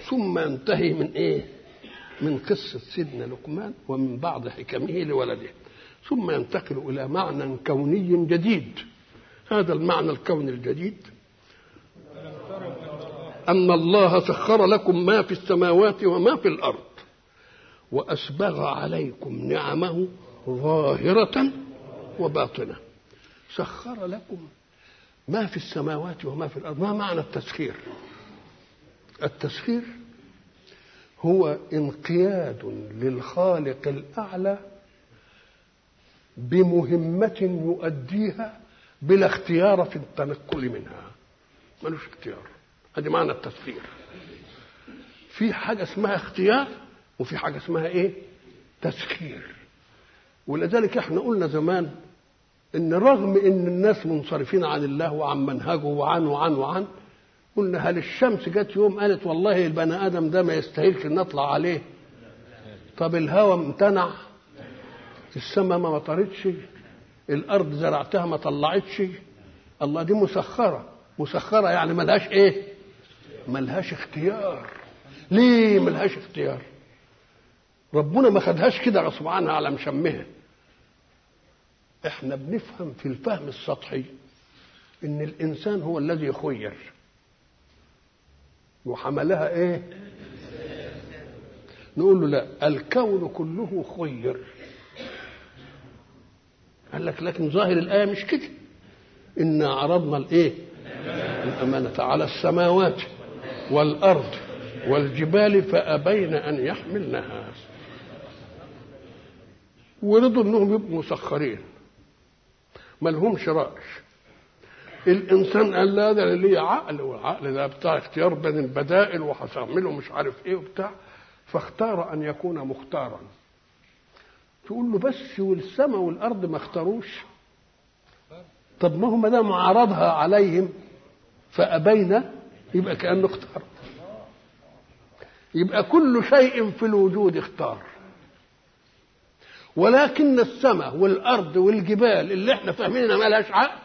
ثم ينتهي من ايه من قصة سيدنا لقمان ومن بعض حكمه لولده ثم ينتقل إلى معنى كوني جديد هذا المعنى الكوني الجديد أن الله سخر لكم ما في السماوات وما في الأرض وأسبغ عليكم نعمه ظاهرة وباطنة سخر لكم ما في السماوات وما في الأرض ما معنى التسخير التسخير هو انقياد للخالق الأعلى بمهمة يؤديها بلا اختيار في التنقل منها ملوش اختيار هذه معنى التسخير في حاجة اسمها اختيار وفي حاجة اسمها ايه تسخير ولذلك احنا قلنا زمان ان رغم ان الناس منصرفين عن الله وعن منهجه وعن وعن وعن قلنا هل الشمس جت يوم قالت والله البني ادم ده ما يستاهلش نطلع عليه طب الهواء امتنع السماء ما مطرتش الارض زرعتها ما طلعتش الله دي مسخره مسخره يعني ملهاش ايه ملهاش اختيار ليه ملهاش اختيار ربنا ما خدهاش كده غصب عنها على مشمها احنا بنفهم في الفهم السطحي ان الانسان هو الذي خير وحملها ايه نقول له لا الكون كله خير قال لك لكن ظاهر الايه مش كده انا عرضنا الايه الامانه على السماوات والارض والجبال فابين ان يحملنها ورضوا انهم يبقوا مسخرين ما لهمش راي الانسان قال لا ده ليه عقل والعقل ده بتاع اختيار بين البدائل وهتعمله مش عارف ايه وبتاع فاختار ان يكون مختارا تقول له بس والسماء والارض ما اختاروش طب ما هو ما دام عرضها عليهم فابينا يبقى كانه اختار يبقى كل شيء في الوجود اختار ولكن السماء والارض والجبال اللي احنا فاهمينها ما لهاش عقل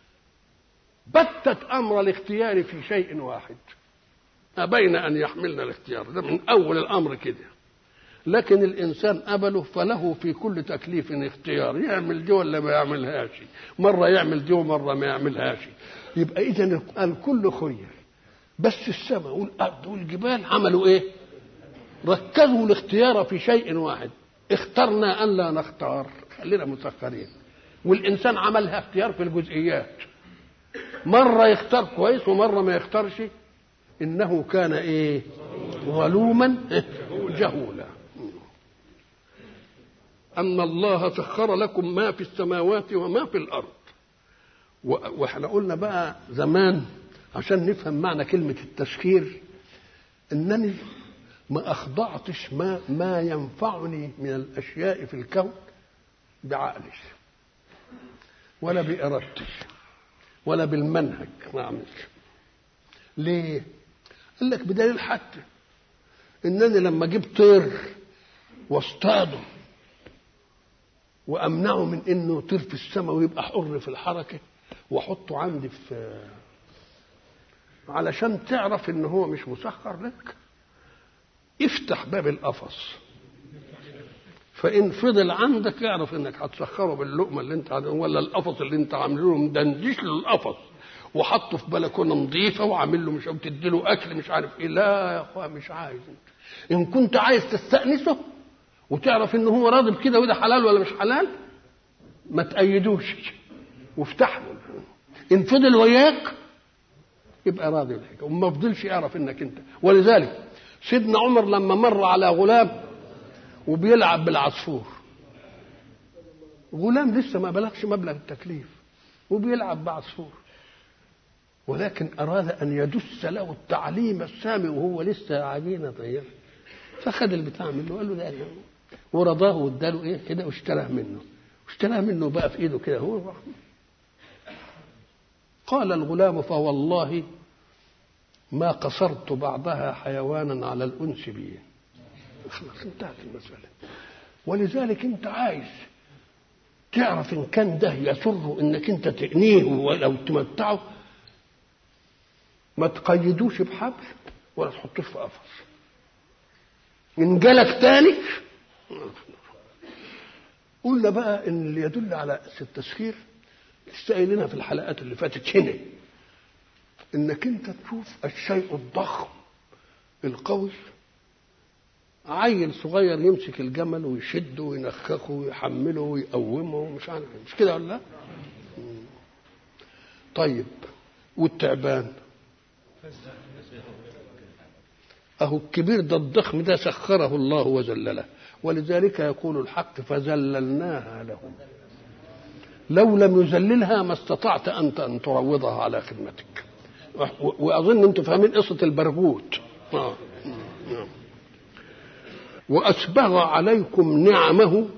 بتت امر الاختيار في شيء واحد ابين ان يحملنا الاختيار ده من اول الامر كده لكن الانسان قبله فله في كل تكليف اختيار يعمل دي ولا ما يعملهاش مره يعمل دي ومره ما يعملهاش يبقى اذا الكل خير بس السماء والارض والجبال عملوا ايه ركزوا الاختيار في شيء واحد اخترنا ان لا نختار خلينا مسخرين والانسان عملها اختيار في الجزئيات مره يختار كويس ومره ما يختارش انه كان ايه ظلوما جهولا ان الله سخر لكم ما في السماوات وما في الارض واحنا قلنا بقى زمان عشان نفهم معنى كلمه التسخير انني ما اخضعتش ما ما ينفعني من الاشياء في الكون بعقلي ولا بارادتي ولا بالمنهج ما اعملش ليه قال لك بدليل حتى انني لما اجيب طير واصطاده وامنعه من انه يطير في السماء ويبقى حر في الحركه واحطه عندي في علشان تعرف ان هو مش مسخر لك افتح باب القفص فان فضل عندك اعرف انك هتسخره باللقمه اللي انت عامله ولا القفص اللي انت عامله له مدندش له القفص وحطه في بلكونه نظيفه وعامل له مش بتدي له اكل مش عارف ايه لا يا اخويا مش عايز انت ان كنت عايز تستانسه وتعرف ان هو راضي بكده وده حلال ولا مش حلال ما تأيدوش وافتح له ان فضل وياك يبقى راضي بك وما فضلش يعرف انك انت ولذلك سيدنا عمر لما مر على غلام وبيلعب بالعصفور غلام لسه ما بلغش مبلغ التكليف وبيلعب بعصفور ولكن أراد أن يدس له التعليم السامي وهو لسه عجينة طيبة فخد البتاع منه وقال له ده ورضاه واداله ايه كده واشتراه منه واشتراه منه بقى في ايده كده هو قال الغلام فوالله ما قصرت بعضها حيوانا على الانس بي خلاص انتهت المساله ولذلك انت عايز تعرف ان كان ده يسر انك انت تأنيه ولو تمتعه ما تقيدوش بحبل ولا تحطوش في قفص ان جالك تاني قلنا بقى ان اللي يدل على التسخير لسه قايلينها في الحلقات اللي فاتت هنا انك انت تشوف الشيء الضخم القوي عيل صغير يمسك الجمل ويشده وينخخه ويحمله ويقومه ومش عارف مش كده ولا لا؟ طيب والتعبان اهو الكبير ده الضخم ده سخره الله وذلله ولذلك يقول الحق فذللناها لهم لو لم يذللها ما استطعت انت ان تروضها على خدمتك واظن انتم فاهمين قصه البرغوت آه. آه. واسبغ عليكم نعمه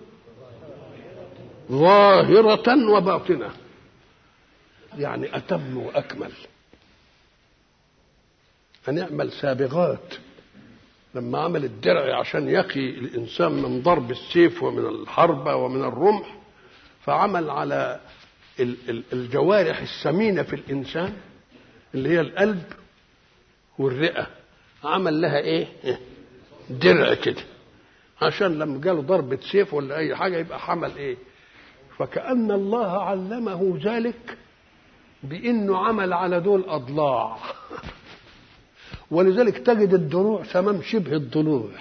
ظاهره وباطنه يعني اتم واكمل هنعمل سابغات لما عمل الدرع عشان يقي الانسان من ضرب السيف ومن الحربه ومن الرمح فعمل على الجوارح السمينه في الانسان اللي هي القلب والرئه عمل لها ايه درع كده عشان لما جاله ضربة سيف ولا أي حاجة يبقى حمل إيه فكأن الله علمه ذلك بأنه عمل على دول أضلاع ولذلك تجد الدروع تمام شبه الضلوع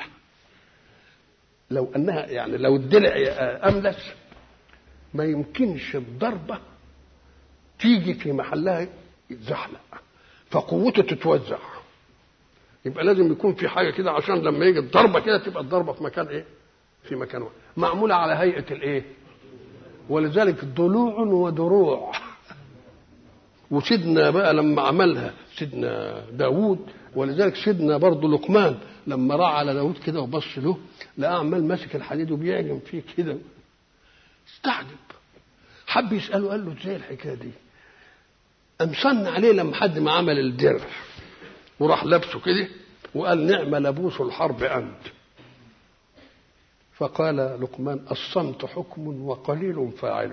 لو أنها يعني لو الدلع أملس ما يمكنش الضربة تيجي في محلها يتزحلق فقوته تتوزع يبقى لازم يكون في حاجه كده عشان لما يجي الضربه كده تبقى الضربه في مكان ايه؟ في مكان واحد معموله على هيئه الايه؟ ولذلك ضلوع ودروع وسيدنا بقى لما عملها سيدنا داوود ولذلك سيدنا برضه لقمان لما راى على داوود كده وبص له لقى عمال ماسك الحديد وبيعجن فيه كده استعجب حب يساله قال له ازاي الحكايه دي؟ قام صن عليه لما حد ما عمل الدرع وراح لابسه كده وقال نعم لبوس الحرب انت فقال لقمان الصمت حكم وقليل فاعله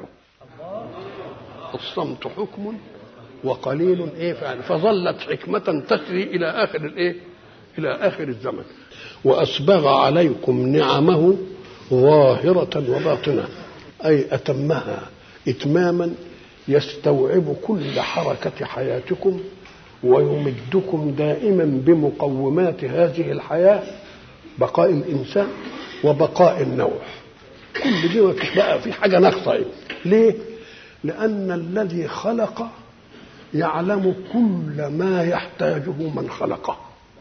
الصمت حكم وقليل ايه فاعل فظلت حكمة تسري الى اخر الايه الى اخر الزمن واسبغ عليكم نعمه ظاهرة وباطنة اي اتمها اتماما يستوعب كل حركة حياتكم ويمدكم دائما بمقومات هذه الحياة بقاء الإنسان وبقاء النوع كل دي بقى في حاجة ناقصة ليه؟ لأن الذي خلق يعلم كل ما يحتاجه من خلقه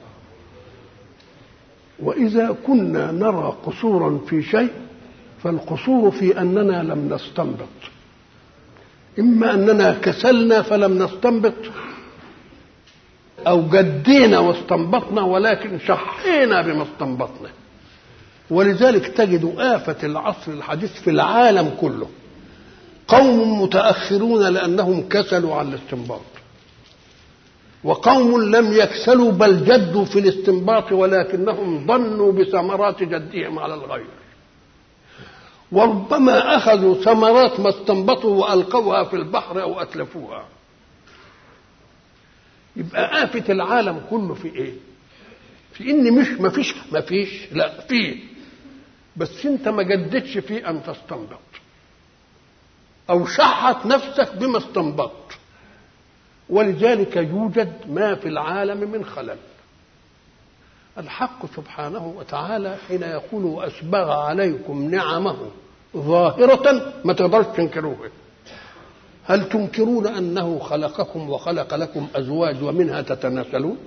وإذا كنا نرى قصورا في شيء فالقصور في أننا لم نستنبط إما أننا كسلنا فلم نستنبط أو جدينا واستنبطنا ولكن شحينا بما استنبطنا ولذلك تجد آفة العصر الحديث في العالم كله قوم متأخرون لأنهم كسلوا عن الاستنباط وقوم لم يكسلوا بل جدوا في الاستنباط ولكنهم ظنوا بثمرات جدهم على الغير وربما أخذوا ثمرات ما استنبطوا وألقوها في البحر أو أتلفوها يبقى آفة العالم كله في إيه؟ في إن مش ما فيش ما فيش لا فيه بس أنت ما جددتش في أن تستنبط أو شحت نفسك بما استنبطت ولذلك يوجد ما في العالم من خلل الحق سبحانه وتعالى حين يقول وأسبغ عليكم نعمه ظاهرة ما تقدرش تنكروها هل تنكرون أنه خلقكم وخلق لكم أزواج ومنها تتناسلون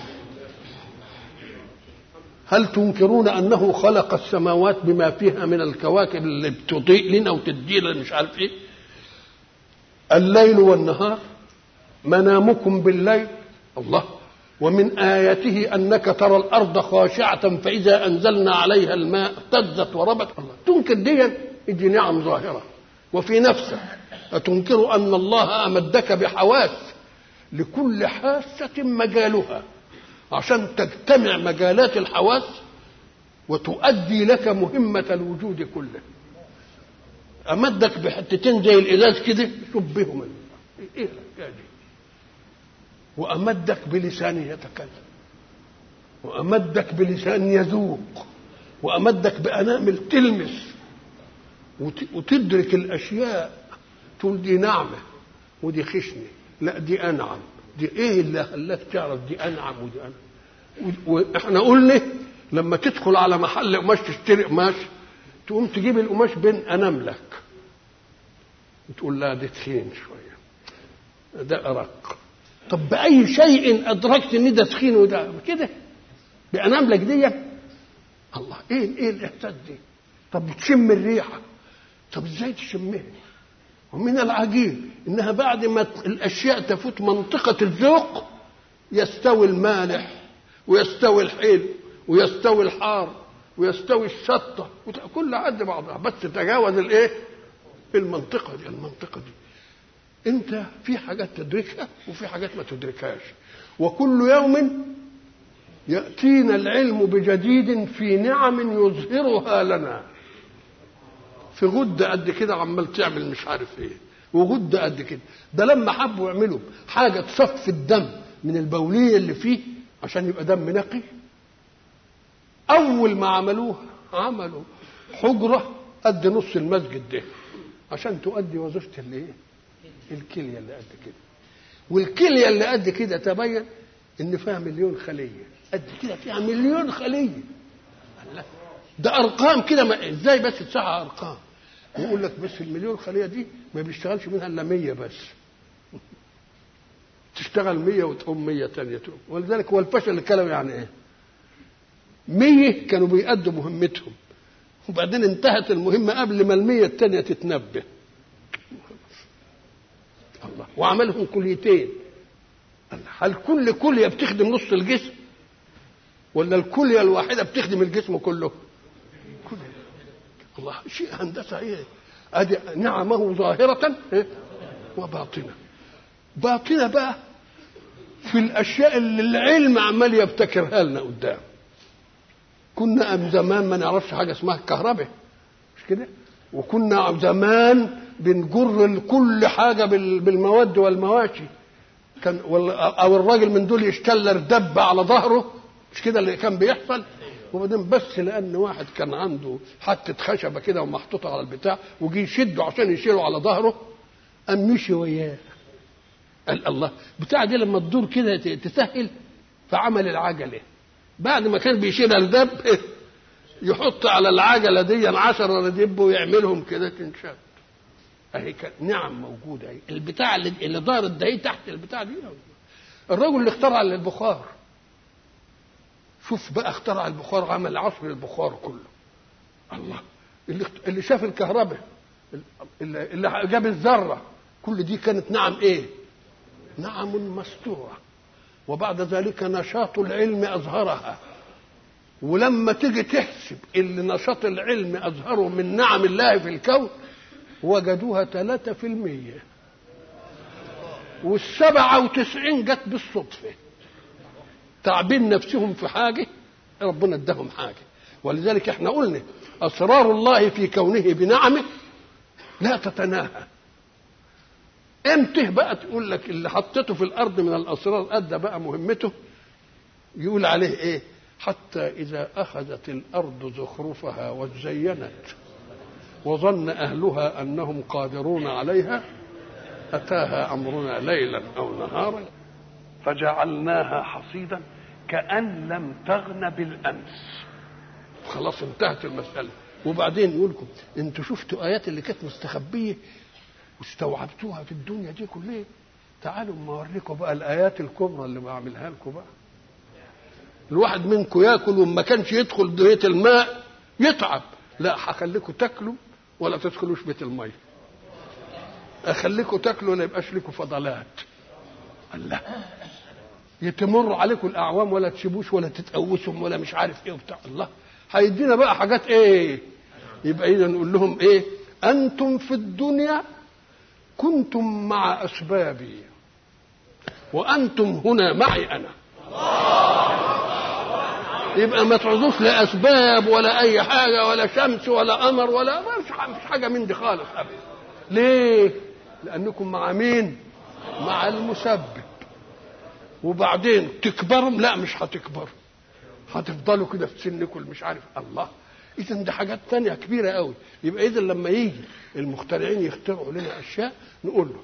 هل تنكرون أنه خلق السماوات بما فيها من الكواكب اللي بتضيء لنا وتدي لنا مش عارف إيه الليل والنهار منامكم بالليل الله ومن آياته أنك ترى الأرض خاشعة فإذا أنزلنا عليها الماء اهتزت وربت الله تنكر دي دي نعم ظاهرة وفي نفسك أتنكر أن الله أمدك بحواس لكل حاسة مجالها عشان تجتمع مجالات الحواس وتؤدي لك مهمة الوجود كله أمدك بحتتين زي الإزاز كده شبههم إيه الحكاية دي وأمدك بلسان يتكلم وأمدك بلسان يذوق وأمدك بأنامل تلمس وتدرك الأشياء تقول دي نعمة ودي خشنة لا دي أنعم دي إيه اللي خلاك تعرف دي أنعم ودي أنعم وإحنا قلنا لما تدخل على محل قماش تشتري قماش تقوم تجيب القماش بين أناملك وتقول لا دي تخين شوية ده أرق طب بأي شيء أدركت إن ده تخين وده كده بأناملك دي الله إيه إيه الإحساس دي طب بتشم الريحة طب إزاي تشمها ومن العجيب إنها بعد ما الأشياء تفوت منطقة الذوق يستوي المالح ويستوي الحلو ويستوي الحار ويستوي الشطة كل عد بعضها بس تجاوز الايه المنطقة دي المنطقة دي انت في حاجات تدركها وفي حاجات ما تدركهاش وكل يوم يأتينا العلم بجديد في نعم يظهرها لنا في غدة قد كده عمال تعمل مش عارف ايه وغدة قد كده ده لما حبوا يعملوا حاجة تصفي الدم من البولية اللي فيه عشان يبقى دم نقي أول ما عملوها عملوا حجرة قد نص المسجد ده عشان تؤدي وظيفة الايه؟ الكلية اللي قد كده والكلية اللي قد كده تبين إن فيها مليون خلية قد كده فيها مليون خلية الله ده أرقام كده ما إزاي بس تسعى أرقام ويقول لك بس المليون خلية دي ما بيشتغلش منها إلا 100 بس تشتغل 100 وتقوم 100 ثانية تقوم ولذلك هو الفشل الكلوي يعني إيه؟ 100 كانوا بيأدوا مهمتهم وبعدين انتهت المهمة قبل ما المية الثانية تتنبه الله وعملهم كليتين هل كل كلية بتخدم نص الجسم ولا الكلية الواحدة بتخدم الجسم كله كلية. الله شيء هندسة ايه ادي نعمه ظاهرة إيه؟ وباطنة باطنة بقى في الاشياء اللي العلم عمال يبتكرها لنا قدام كنا أم زمان ما نعرفش حاجة اسمها الكهرباء مش كده وكنا زمان بنجر كل حاجة بالمواد والمواشي كان أو الراجل من دول يشتلر دب على ظهره مش كده اللي كان بيحصل وبعدين بس لأن واحد كان عنده حتة خشبة كده ومحطوطة على البتاع وجي يشده عشان يشيله على ظهره قام مشي وياه قال الله بتاع دي لما تدور كده تسهل فعمل العجله بعد ما كان بيشيل الدب يحط على العجلة دي عشرة ردب ويعملهم كده تنشد اهي نعم موجودة اهي البتاع اللي, اللي دارت ده تحت البتاع دي الرجل اللي اخترع البخار شوف بقى اخترع البخار عمل عصر البخار كله الله اللي اللي شاف الكهرباء اللي, اللي جاب الذره كل دي كانت نعم ايه نعم مستوره وبعد ذلك نشاط العلم أظهرها ولما تيجي تحسب اللي نشاط العلم أظهره من نعم الله في الكون وجدوها ثلاثة في المية والسبعة وتسعين جت بالصدفة تعبين نفسهم في حاجة ربنا اداهم حاجة ولذلك احنا قلنا أسرار الله في كونه بنعمه لا تتناهى امتى بقى تقول لك اللي حطيته في الارض من الاسرار ادى بقى مهمته يقول عليه ايه حتى اذا اخذت الارض زخرفها وزينت وظن اهلها انهم قادرون عليها اتاها امرنا ليلا او نهارا فجعلناها حصيدا كان لم تغن بالامس خلاص انتهت المساله وبعدين يقول لكم انتوا شفتوا ايات اللي كانت مستخبيه واستوعبتوها في الدنيا دي كلها تعالوا ما اوريكم بقى الايات الكبرى اللي بعملها لكم بقى الواحد منكم ياكل وما كانش يدخل بيت الماء يتعب لا هخليكم تاكلوا ولا تدخلوش بيت الميه اخليكم تاكلوا ولا يبقاش لكم فضلات الله يتمر عليكم الاعوام ولا تسيبوش ولا تتقوسهم ولا مش عارف ايه وبتاع الله هيدينا بقى حاجات ايه يبقى اذا نقول لهم ايه انتم في الدنيا كنتم مع اسبابي وانتم هنا معي انا يبقى ما تعوزوش لا اسباب ولا اي حاجه ولا شمس ولا قمر ولا مش حاجه من دي خالص ابدا ليه لانكم مع مين مع المسبب وبعدين تكبروا لا مش هتكبروا هتفضلوا كده في سنكم مش عارف الله اذا دي حاجات تانية كبيرة قوي يبقى اذا لما يجي المخترعين يخترعوا لنا اشياء نقول له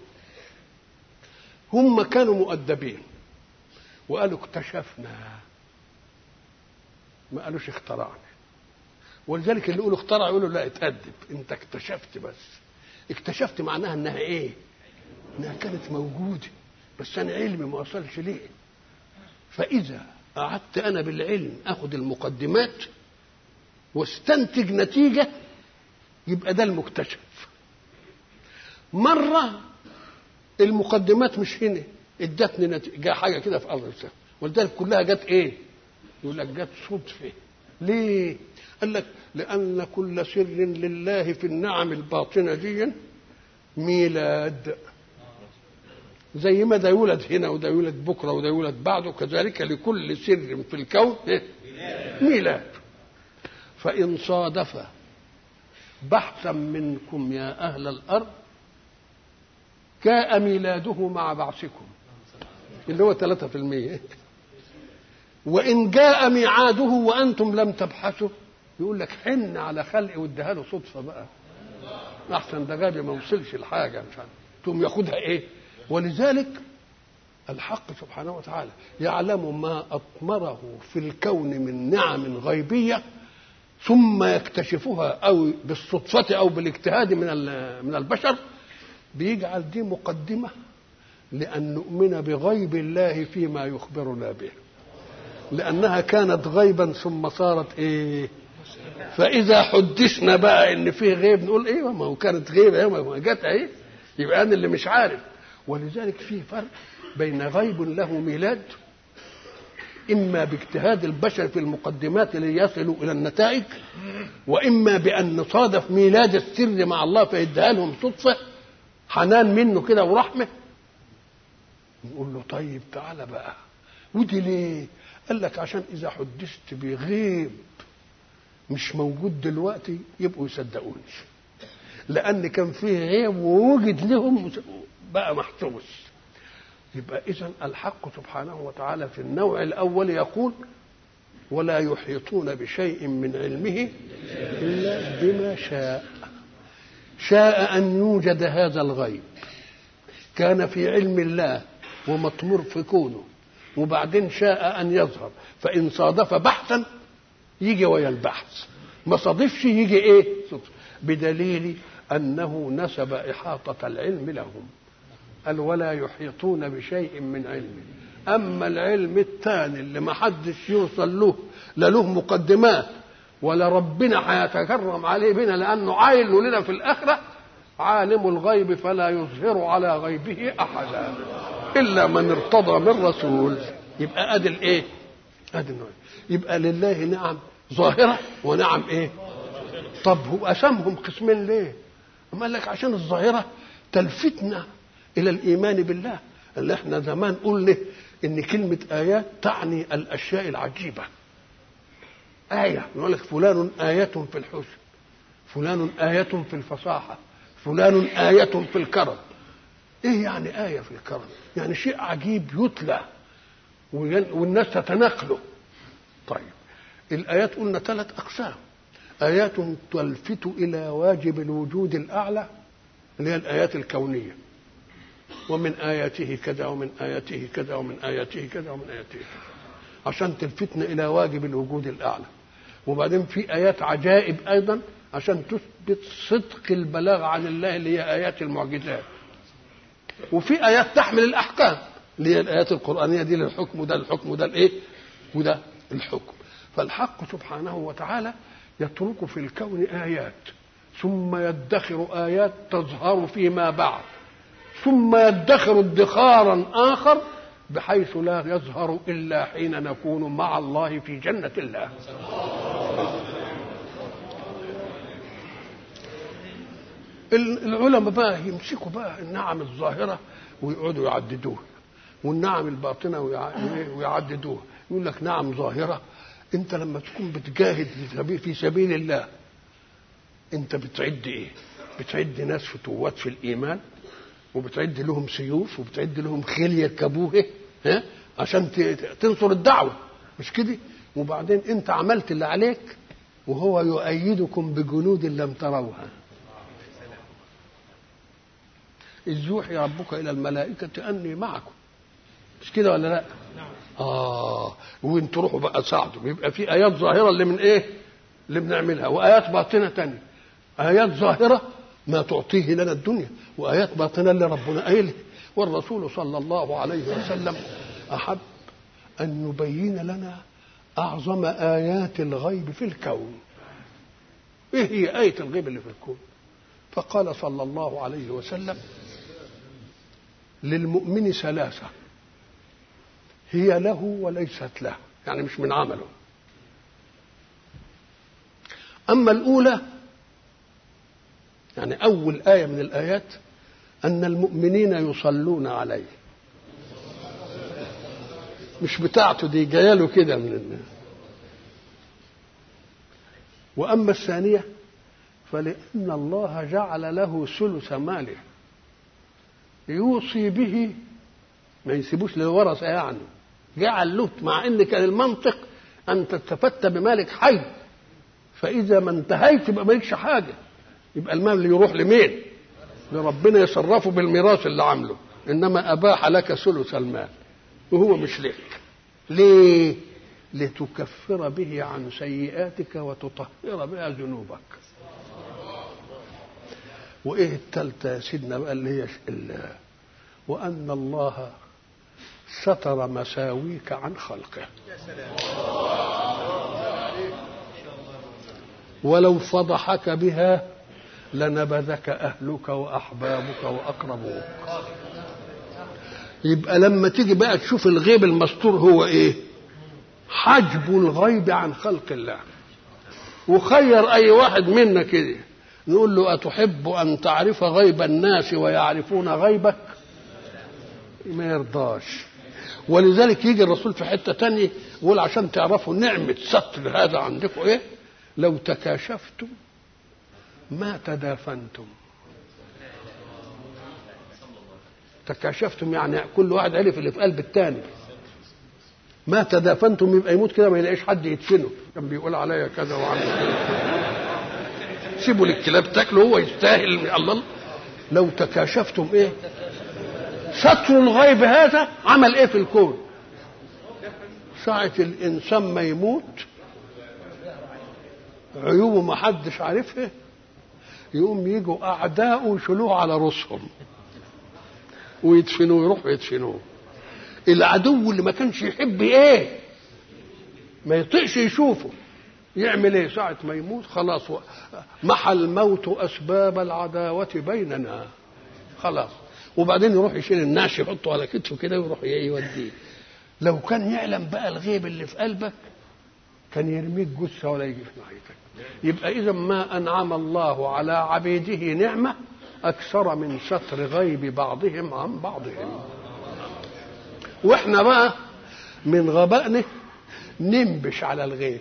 هم كانوا مؤدبين وقالوا اكتشفنا ما قالوش اخترعنا ولذلك اللي يقولوا اخترع يقولوا لا اتأدب انت اكتشفت بس اكتشفت معناها انها ايه انها كانت موجوده بس انا علمي ما وصلش ليه فاذا قعدت انا بالعلم اخد المقدمات واستنتج نتيجه يبقى ده المكتشف مره المقدمات مش هنا ادتني نتيجه حاجه كده في ارض السماء ولذلك كلها جت ايه يقول لك جت صدفه ليه قال لك لان كل سر لله في النعم الباطنه دي ميلاد زي ما ده يولد هنا وده يولد بكره وده يولد بعده كذلك لكل سر في الكون ميلاد فإن صادف بحثا منكم يا أهل الأرض جاء ميلاده مع بعثكم اللي هو 3% وإن جاء ميعاده وأنتم لم تبحثوا يقول لك حن على خلق واديها له صدفة بقى أحسن ده غبي ما وصلش الحاجة مش عارف تقوم ياخدها إيه ولذلك الحق سبحانه وتعالى يعلم ما أطمره في الكون من نعم غيبية ثم يكتشفها أو بالصدفة أو بالاجتهاد من من البشر بيجعل دي مقدمة لأن نؤمن بغيب الله فيما يخبرنا به لأنها كانت غيبا ثم صارت إيه فإذا حدثنا بقى إن فيه غيب نقول إيه ما هو كانت غيبة ما جت إيه يبقى أنا اللي مش عارف ولذلك في فرق بين غيب له ميلاد إما باجتهاد البشر في المقدمات ليصلوا إلى النتائج وإما بأن صادف ميلاد السر مع الله فيديها لهم صدفة حنان منه كده ورحمة نقول له طيب تعالى بقى ودي ليه؟ قال لك عشان إذا حدثت بغيب مش موجود دلوقتي يبقوا يصدقوني لأن كان فيه غيب ووجد لهم بقى محسوس يبقى اذا الحق سبحانه وتعالى في النوع الاول يقول ولا يحيطون بشيء من علمه الا بما شاء شاء ان يوجد هذا الغيب كان في علم الله ومطمور في كونه وبعدين شاء ان يظهر فان صادف بحثا يجي ويا البحث ما صادفش يجي ايه صدف بدليل انه نسب احاطه العلم لهم قال ولا يحيطون بشيء من علمه اما العلم الثاني اللي ما حدش يوصل له لا له مقدمات ولا ربنا هيتكرم عليه بنا لانه عايل لنا في الاخره عالم الغيب فلا يظهر على غيبه احدا الا من ارتضى من رسول يبقى ادي الايه ادي النوع يبقى لله نعم ظاهره ونعم ايه طب هو قسمهم قسمين ليه أما قال لك عشان الظاهره تلفتنا الى الايمان بالله اللي احنا زمان قلنا ان كلمه ايات تعني الاشياء العجيبه ايه يقول لك فلان ايه في الحسن فلان ايه في الفصاحه فلان ايه في الكرم ايه يعني ايه في الكرم يعني شيء عجيب يتلى والناس تتناقله طيب الايات قلنا ثلاث اقسام ايات تلفت الى واجب الوجود الاعلى اللي هي الايات الكونيه ومن آياته كذا ومن آياته كذا ومن آياته كذا ومن آياته كذا عشان تلفتنا إلى واجب الوجود الأعلى وبعدين في آيات عجائب أيضا عشان تثبت صدق البلاغ عن الله اللي هي آيات المعجزات وفي آيات تحمل الأحكام اللي هي الآيات القرآنية دي للحكم وده الحكم وده الإيه وده الحكم فالحق سبحانه وتعالى يترك في الكون آيات ثم يدخر آيات تظهر فيما بعد ثم يدخر ادخارا آخر بحيث لا يظهر إلا حين نكون مع الله في جنة الله العلماء بقى يمسكوا بقى النعم الظاهرة ويقعدوا يعددوها والنعم الباطنة ويعددوها يقول لك نعم ظاهرة انت لما تكون بتجاهد في سبيل الله انت بتعد ايه بتعد ناس فتوات في الايمان وبتعد لهم سيوف وبتعد لهم خيل يركبوه ها عشان تنصر الدعوه مش كده وبعدين انت عملت اللي عليك وهو يؤيدكم بجنود لم تروها إذ يوحي ربك إلى الملائكة أني معكم مش كده ولا لا؟ نعم. آه وين تروحوا بقى ساعدوا يبقى في آيات ظاهرة اللي من إيه؟ اللي بنعملها وآيات باطنة تانية آيات ظاهرة ما تعطيه لنا الدنيا وآيات باطنة اللي ربنا قايلها والرسول صلى الله عليه وسلم أحب أن يبين لنا أعظم آيات الغيب في الكون إيه هي آية الغيب اللي في الكون فقال صلى الله عليه وسلم للمؤمن ثلاثة هي له وليست له يعني مش من عمله أما الأولى يعني أول آية من الآيات أن المؤمنين يصلون عليه مش بتاعته دي جايه له كده من الناس واما الثانيه فلان الله جعل له ثلث ماله يوصي به ما يسيبوش للورثه يعني جعل له مع ان كان المنطق ان تتفتى بمالك حي فاذا ما انتهيت يبقى مالكش حاجه يبقى المال اللي يروح لمين لربنا يصرفه بالميراث اللي عامله انما اباح لك ثلث المال وهو مش لك ليه لتكفر به عن سيئاتك وتطهر بها ذنوبك وايه التالتة يا سيدنا بقى اللي هي وان الله ستر مساويك عن خلقه ولو فضحك بها لنبذك اهلك واحبابك واقربوك يبقى لما تيجي بقى تشوف الغيب المستور هو ايه حجب الغيب عن خلق الله وخير اي واحد منا كده نقول له أتحب أن تعرف غيب الناس ويعرفون غيبك ما يرضاش ولذلك يجي الرسول في حتة تانية يقول عشان تعرفوا نعمة ستر هذا عندكم إيه لو تكاشفتم ما تدافنتم تكاشفتم يعني كل واحد عرف اللي في قلب الثاني ما تدافنتم يبقى يموت كده ما يلاقيش حد يدفنه كان بيقول عليا كذا وعمل كذا سيبوا للكلاب تاكله هو يستاهل الله لو تكاشفتم ايه ستر الغيب هذا عمل ايه في الكون ساعة الإنسان ما يموت عيوبه ما حدش عارفها يقوم يجوا أعداؤه يشيلوه على رؤوسهم ويدفنوه يروحوا يدفنوه العدو اللي ما كانش يحب ايه ما يطيقش يشوفه يعمل ايه ساعة ما يموت خلاص محى الموت أسباب العداوة بيننا خلاص وبعدين يروح يشيل النعش يحطه على كتفه كده ويروح يوديه لو كان يعلم بقى الغيب اللي في قلبك كان يرميك جثة ولا يجي في ناحيتك يبقى إذا ما أنعم الله على عبيده نعمة أكثر من ستر غيب بعضهم عن بعضهم واحنا بقى من غبائنا ننبش على الغيب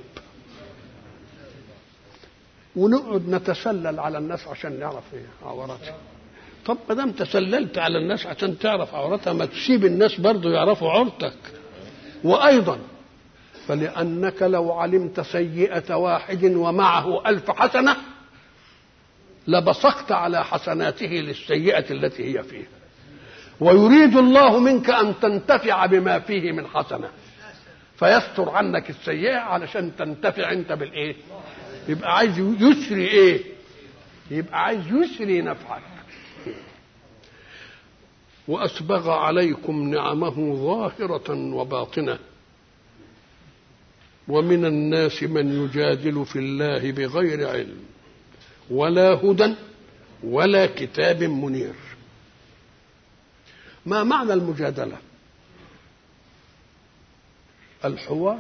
ونقعد نتسلل على الناس عشان نعرف ايه عوراتها طب ما دام تسللت على الناس عشان تعرف عورتها ما تسيب الناس برضو يعرفوا عورتك وايضا فلانك لو علمت سيئه واحد ومعه الف حسنه لبصقت على حسناته للسيئه التي هي فيه ويريد الله منك ان تنتفع بما فيه من حسنه فيستر عنك السيئه علشان تنتفع انت بالايه يبقى عايز يسري ايه يبقى عايز يسري نفعك واسبغ عليكم نعمه ظاهره وباطنه ومن الناس من يجادل في الله بغير علم ولا هدى ولا كتاب منير ما معنى المجادله الحوار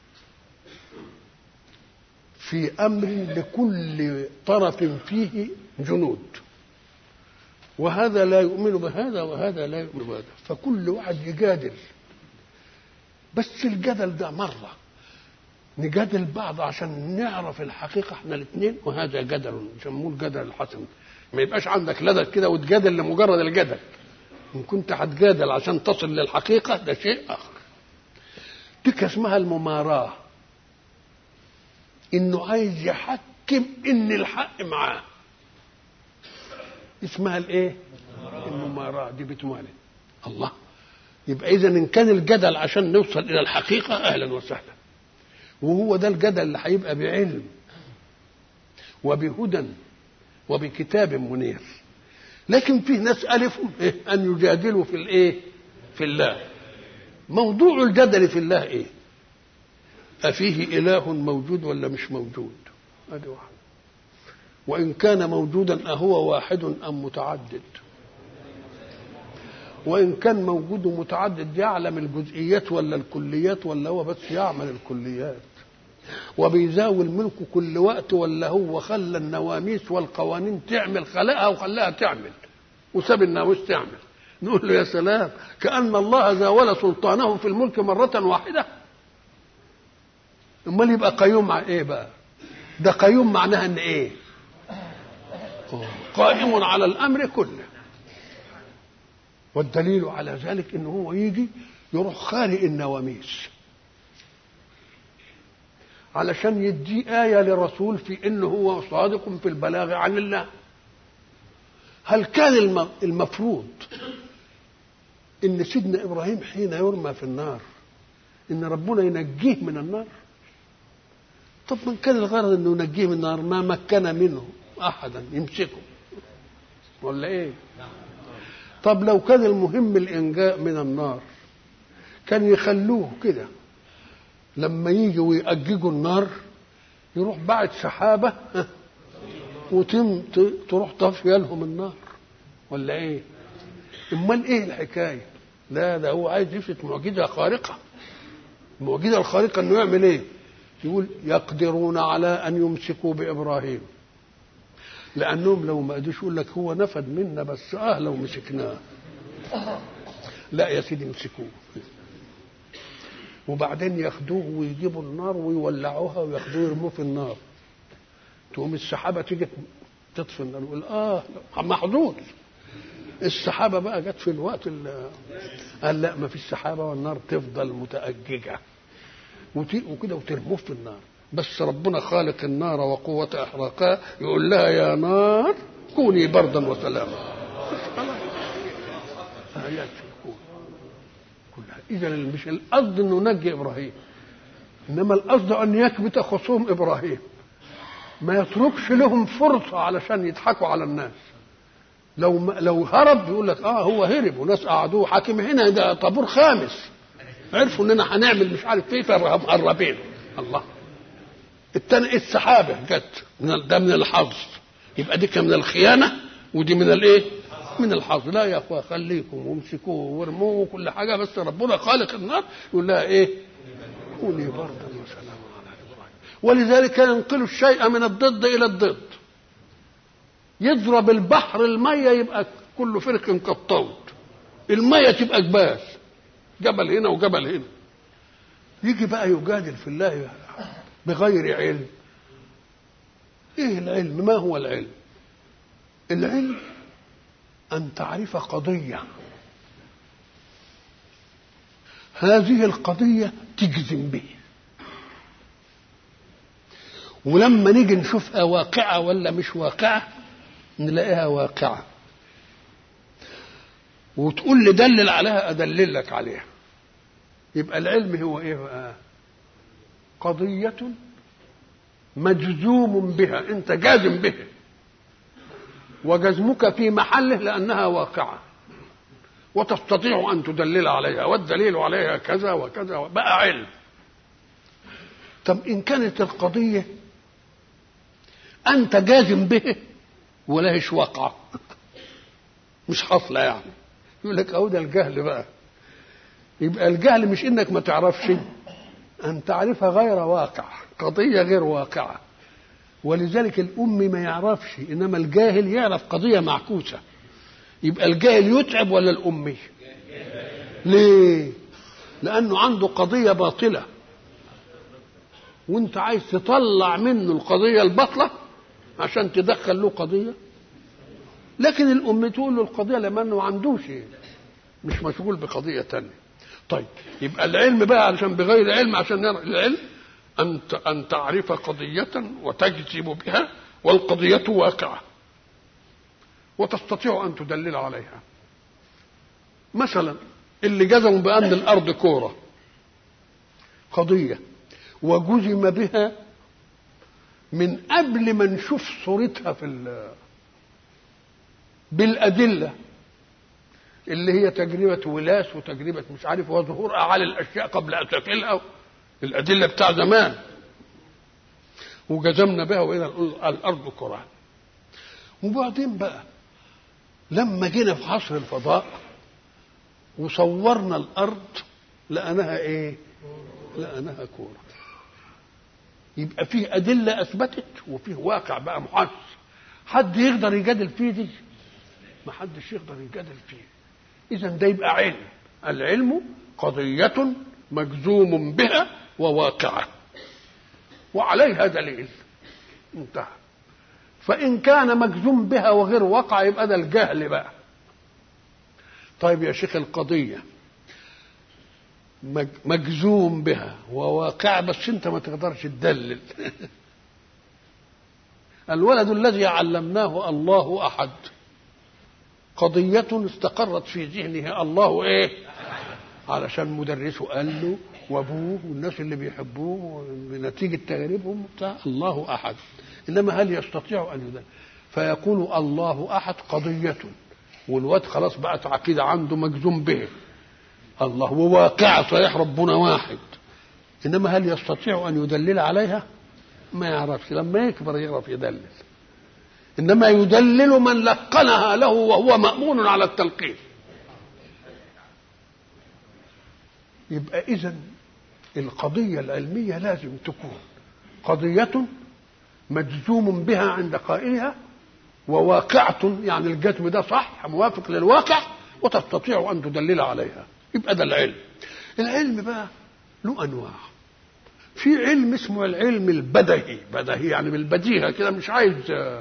في امر لكل طرف فيه جنود وهذا لا يؤمن بهذا وهذا لا يؤمن بهذا فكل واحد يجادل بس الجدل ده مره نجادل بعض عشان نعرف الحقيقه احنا الاثنين وهذا جدل يسموه الجدل الحسن ما يبقاش عندك لدى كده وتجادل لمجرد الجدل ان كنت هتجادل عشان تصل للحقيقه ده شيء اخر دي اسمها المماراه انه عايز يحكم ان الحق معاه اسمها الايه المماراة دي بتمالي الله يبقى اذا ان كان الجدل عشان نوصل الى الحقيقة اهلا وسهلا وهو ده الجدل اللي هيبقى بعلم وبهدى وبكتاب منير لكن في ناس ألفهم إيه؟ أن يجادلوا في الإيه؟ في الله موضوع الجدل في الله إيه؟ أفيه إله موجود ولا مش موجود؟ هذه واحدة وإن كان موجودا أهو واحد أم متعدد؟ وإن كان موجود ومتعدد يعلم الجزئيات ولا الكليات ولا هو بس يعمل الكليات وبيزاول ملكه كل وقت ولا هو خلى النواميس والقوانين تعمل خلقها وخلاها تعمل وساب الناموس تعمل نقول له يا سلام كأن الله زاول سلطانه في الملك مرة واحدة امال يبقى قيوم مع ايه بقى ده قيوم معناها ان ايه قائم على الامر كله والدليل على ذلك انه هو يجي يروح خالق النواميس علشان يدي آية لرسول في إنه هو صادق في البلاغ عن الله هل كان المفروض إن سيدنا إبراهيم حين يرمى في النار إن ربنا ينجيه من النار طب من كان الغرض إنه ينجيه من النار ما مكن منه أحدا يمسكه ولا إيه طب لو كان المهم الإنجاء من النار كان يخلوه كده لما يجوا ويأججوا النار يروح بعد سحابة وتم تروح طافية لهم النار ولا ايه؟ امال ايه الحكاية؟ لا ده هو عايز يثبت معجزة خارقة المعجزة الخارقة انه يعمل ايه؟ يقول يقدرون على ان يمسكوا بابراهيم لانهم لو ما قدروش يقول لك هو نفد منا بس اه لو مسكناه لا يا سيدي امسكوه وبعدين ياخدوه ويجيبوا النار ويولعوها وياخدوه يرموه في النار تقوم السحابه تيجي تطفي النار يقول اه محظوظ السحابه بقى جت في الوقت اللي قال لا ما فيش سحابه والنار تفضل متأججه وكده وترموه في النار بس ربنا خالق النار وقوة إحراقها يقول لها يا نار كوني بردا وسلاما آيات كلها اذا مش القصد انه نجي ابراهيم انما القصد ان يكبت خصوم ابراهيم ما يتركش لهم فرصه علشان يضحكوا على الناس لو ما لو هرب يقول لك اه هو هرب وناس قعدوه حاكم هنا ده طابور خامس عرفوا اننا هنعمل مش عارف ايه فمقربين الله التاني السحابه جت ده من الحظ يبقى دي كان من الخيانه ودي من الايه؟ من الحظ لا يا اخويا خليكم وامسكوه وارموه وكل حاجه بس ربنا خالق النار يقول لها ايه؟ كوني بردا وسلاما على ابراهيم ولذلك ينقل الشيء من الضد الى الضد يضرب البحر الميه يبقى كل فرق كالطود الميه تبقى جبال جبل هنا وجبل هنا يجي بقى يجادل في الله بغير علم ايه العلم ما هو العلم العلم أن تعرف قضية هذه القضية تجزم به ولما نيجي نشوفها واقعة ولا مش واقعة نلاقيها واقعة وتقول لي دلل عليها أدلل لك عليها يبقى العلم هو إيه بقى قضية مجزوم بها أنت جازم بها وجزمك في محله لأنها واقعة وتستطيع أن تدلل عليها والدليل عليها كذا وكذا بقى علم طب إن كانت القضية أنت جازم به ولهش واقعة مش حاصلة يعني يقول لك أهو ده الجهل بقى يبقى الجهل مش إنك ما تعرفش أن تعرفها غير واقع قضية غير واقعة ولذلك الأم ما يعرفش إنما الجاهل يعرف قضية معكوسة يبقى الجاهل يتعب ولا الأمي ليه لأنه عنده قضية باطلة وانت عايز تطلع منه القضية الباطلة عشان تدخل له قضية لكن الأم تقول له القضية لما أنه ما عندوش مش مشغول بقضية تانية طيب يبقى العلم بقى علشان بغير علم عشان نرى العلم أن أن تعرف قضية وتجزم بها والقضية واقعة وتستطيع أن تدلل عليها مثلا اللي جزموا بأن الأرض كورة قضية وجزم بها من قبل ما نشوف صورتها في بالأدلة اللي هي تجربة ولاس وتجربة مش عارف وظهور أعالي الأشياء قبل أسافلها الأدلة بتاع زمان وجزمنا بها وإلى الأرض كرة وبعدين بقى لما جينا في عصر الفضاء وصورنا الأرض لقيناها إيه؟ لقيناها كورة يبقى فيه أدلة أثبتت وفيه واقع بقى محس حد يقدر يجادل فيه دي ما حدش يقدر يجادل فيه إذا ده يبقى علم العلم قضية مجزوم بها وواقعة وعليها دليل انتهى فإن كان مجزوم بها وغير واقع يبقى ده الجهل بقى طيب يا شيخ القضية مجزوم بها وواقع بس انت ما تقدرش تدلل الولد الذي علمناه الله احد قضية استقرت في ذهنه الله ايه علشان مدرسه قال له وابوه والناس اللي بيحبوه بنتيجة تجاربهم بتاع الله احد انما هل يستطيع ان يدلل فيقول الله احد قضية والواد خلاص بقت عقيدة عنده مجزوم به الله وواقع صحيح ربنا واحد انما هل يستطيع ان يدلل عليها ما يعرفش لما يكبر يعرف يدلل انما يدلل من لقنها له وهو مامون على التلقين يبقى اذا القضيه العلميه لازم تكون قضيه مجزوم بها عند قائلها وواقعة يعني الجزم ده صح موافق للواقع وتستطيع أن تدلل عليها يبقى ده العلم العلم بقى له أنواع في علم اسمه العلم البدهي بدهي يعني بالبديهة كده مش عايز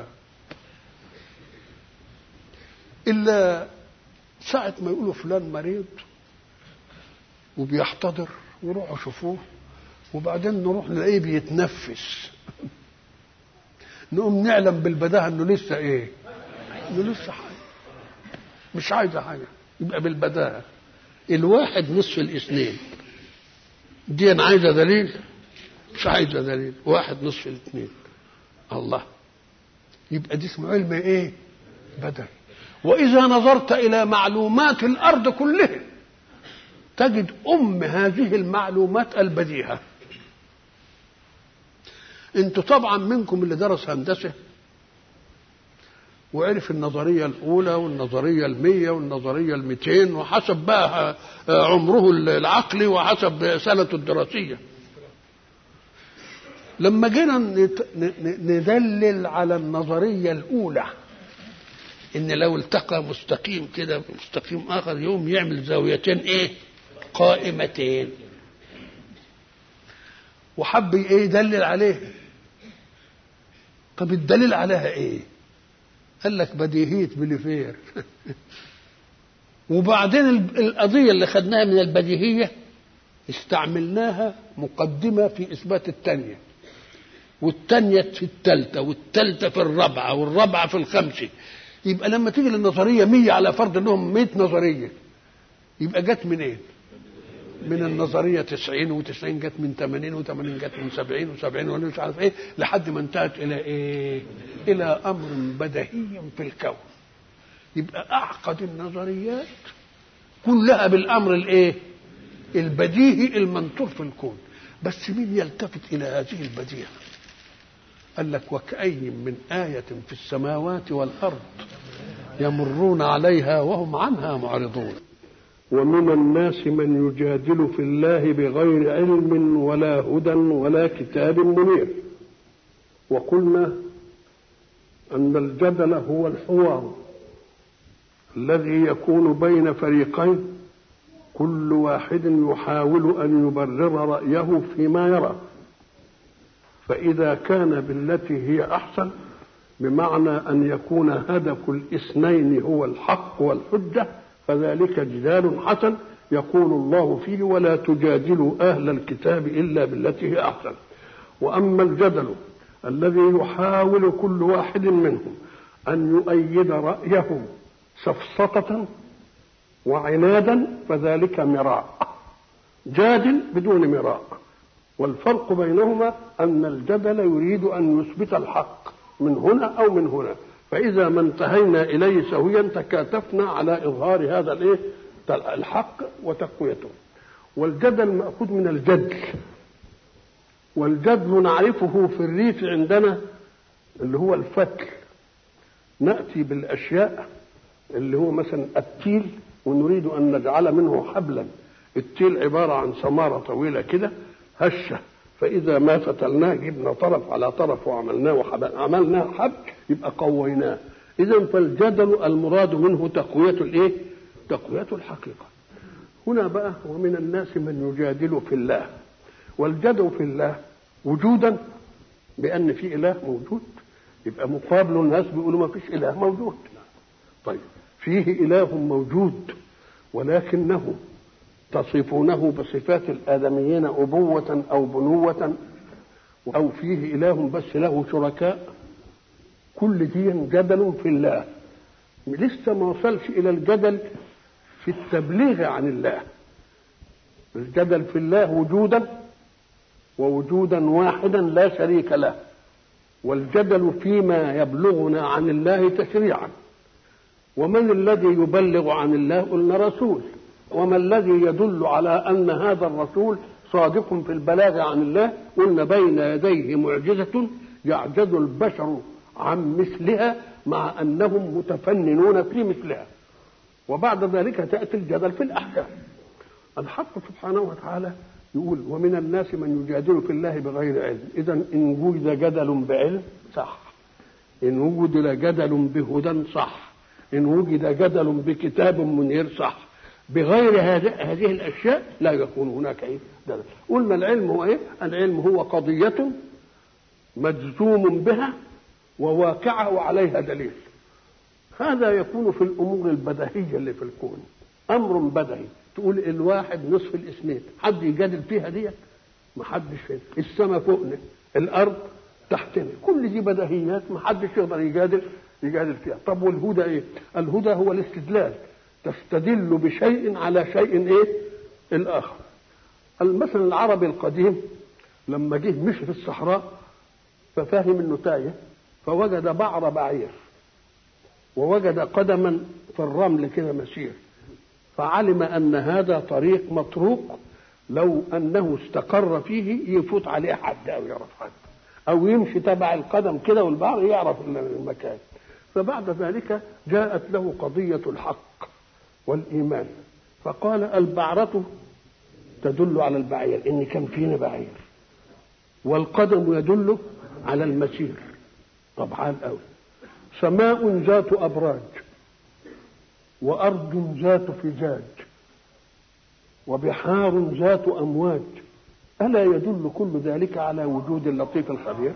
إلا ساعة ما يقولوا فلان مريض وبيحتضر وروحوا شوفوه وبعدين نروح نلاقيه بيتنفس نقوم نعلم بالبداهه انه لسه ايه؟ انه لسه حي مش عايزه حاجه يبقى بالبداهه الواحد نصف الاثنين دي انا عايزه دليل مش عايزه دليل واحد نصف الاثنين الله يبقى دي اسمه علم ايه؟ بدل واذا نظرت الى معلومات الارض كلها تجد ام هذه المعلومات البديهه انتوا طبعا منكم اللي درس هندسه وعرف النظرية الأولى والنظرية المية والنظرية الميتين وحسب بقى عمره العقلي وحسب سنته الدراسية لما جينا ندلل على النظرية الأولى إن لو التقى مستقيم كده مستقيم آخر يوم يعمل زاويتين إيه؟ قائمتين وحب إيه يدلل عليه طب الدليل عليها ايه قال لك بديهية بليفير وبعدين القضية اللي خدناها من البديهية استعملناها مقدمة في إثبات الثانية والثانية في الثالثة والثالثة في الرابعة والرابعة في الخمسة يبقى لما تيجي للنظرية مية على فرض انهم 100 نظرية يبقى جت منين؟ إيه؟ من النظرية 90 و90 جت من 80 و80 جت من 70 و70 ولا مش عارف ايه لحد ما انتهت الى ايه؟ الى امر بديهي في الكون. يبقى اعقد النظريات كلها بالامر الايه؟ البديهي المنطور في الكون. بس مين يلتفت الى هذه البديهه؟ قال لك وكأي من آية في السماوات والأرض يمرون عليها وهم عنها معرضون ومن الناس من يجادل في الله بغير علم ولا هدى ولا كتاب منير وقلنا ان الجدل هو الحوار الذي يكون بين فريقين كل واحد يحاول ان يبرر رايه فيما يرى فاذا كان بالتي هي احسن بمعنى ان يكون هدف الاثنين هو الحق والحجه فذلك جدال حسن يقول الله فيه ولا تجادلوا أهل الكتاب إلا بالتي هي أحسن وأما الجدل الذي يحاول كل واحد منهم أن يؤيد رأيه سفسطة وعنادا فذلك مراء جادل بدون مراء والفرق بينهما أن الجدل يريد أن يثبت الحق من هنا أو من هنا فإذا ما انتهينا إليه سويا تكاتفنا على إظهار هذا الإيه الحق وتقويته والجدل مأخوذ من الجدل والجدل نعرفه في الريف عندنا اللي هو الفتل نأتي بالأشياء اللي هو مثلا التيل ونريد أن نجعل منه حبلا التيل عبارة عن سمارة طويلة كده هشة فإذا ما فتلناه جبنا طرف على طرف وعملناه وحبل عملناه حبل يبقى قويناه إذا فالجدل المراد منه تقوية الإيه؟ تقوية الحقيقة هنا بقى ومن الناس من يجادل في الله والجدل في الله وجودا بأن في إله موجود يبقى مقابل الناس بيقولوا ما فيش إله موجود طيب فيه إله موجود ولكنه تصفونه بصفات الآدميين أبوة أو بنوة أو فيه إله بس له شركاء كل دي جدل في الله لسه ما وصلش إلى الجدل في التبليغ عن الله الجدل في الله وجودا ووجودا واحدا لا شريك له والجدل فيما يبلغنا عن الله تشريعا ومن الذي يبلغ عن الله قلنا رسول وما الذي يدل على ان هذا الرسول صادق في البلاغ عن الله قلنا بين يديه معجزه يعجز البشر عن مثلها مع انهم متفننون في مثلها وبعد ذلك تاتي الجدل في الاحكام الحق سبحانه وتعالى يقول ومن الناس من يجادل في الله بغير علم اذا ان وجد جدل بعلم صح ان وجد جدل بهدى صح ان وجد جدل بكتاب منير صح بغير هذه الاشياء لا يكون هناك ايه دلل قلنا العلم هو ايه العلم هو قضيه مجزوم بها وواقعه وعليها دليل هذا يكون في الامور البديهيه اللي في الكون امر بدهي تقول الواحد نصف الاثنين حد يجادل فيها ديت ما حدش فين السماء فوقنا الارض تحتنا كل دي بديهيات ما حدش يقدر يجادل يجادل فيها طب والهدى ايه الهدى هو الاستدلال تستدل بشيء على شيء ايه الاخر المثل العربي القديم لما جه مشي في الصحراء ففهم انه تايه فوجد بعر بعير ووجد قدما في الرمل كده مسير فعلم ان هذا طريق مطروق لو انه استقر فيه يفوت عليه حد او يعرف حد او يمشي تبع القدم كده والبعر يعرف المكان فبعد ذلك جاءت له قضيه الحق والايمان فقال البعره تدل على البعير ان كان فينا بعير والقدم يدل على المسير طبعا قوي سماء ذات ابراج وارض ذات فجاج وبحار ذات امواج الا يدل كل ذلك على وجود اللطيف الخبير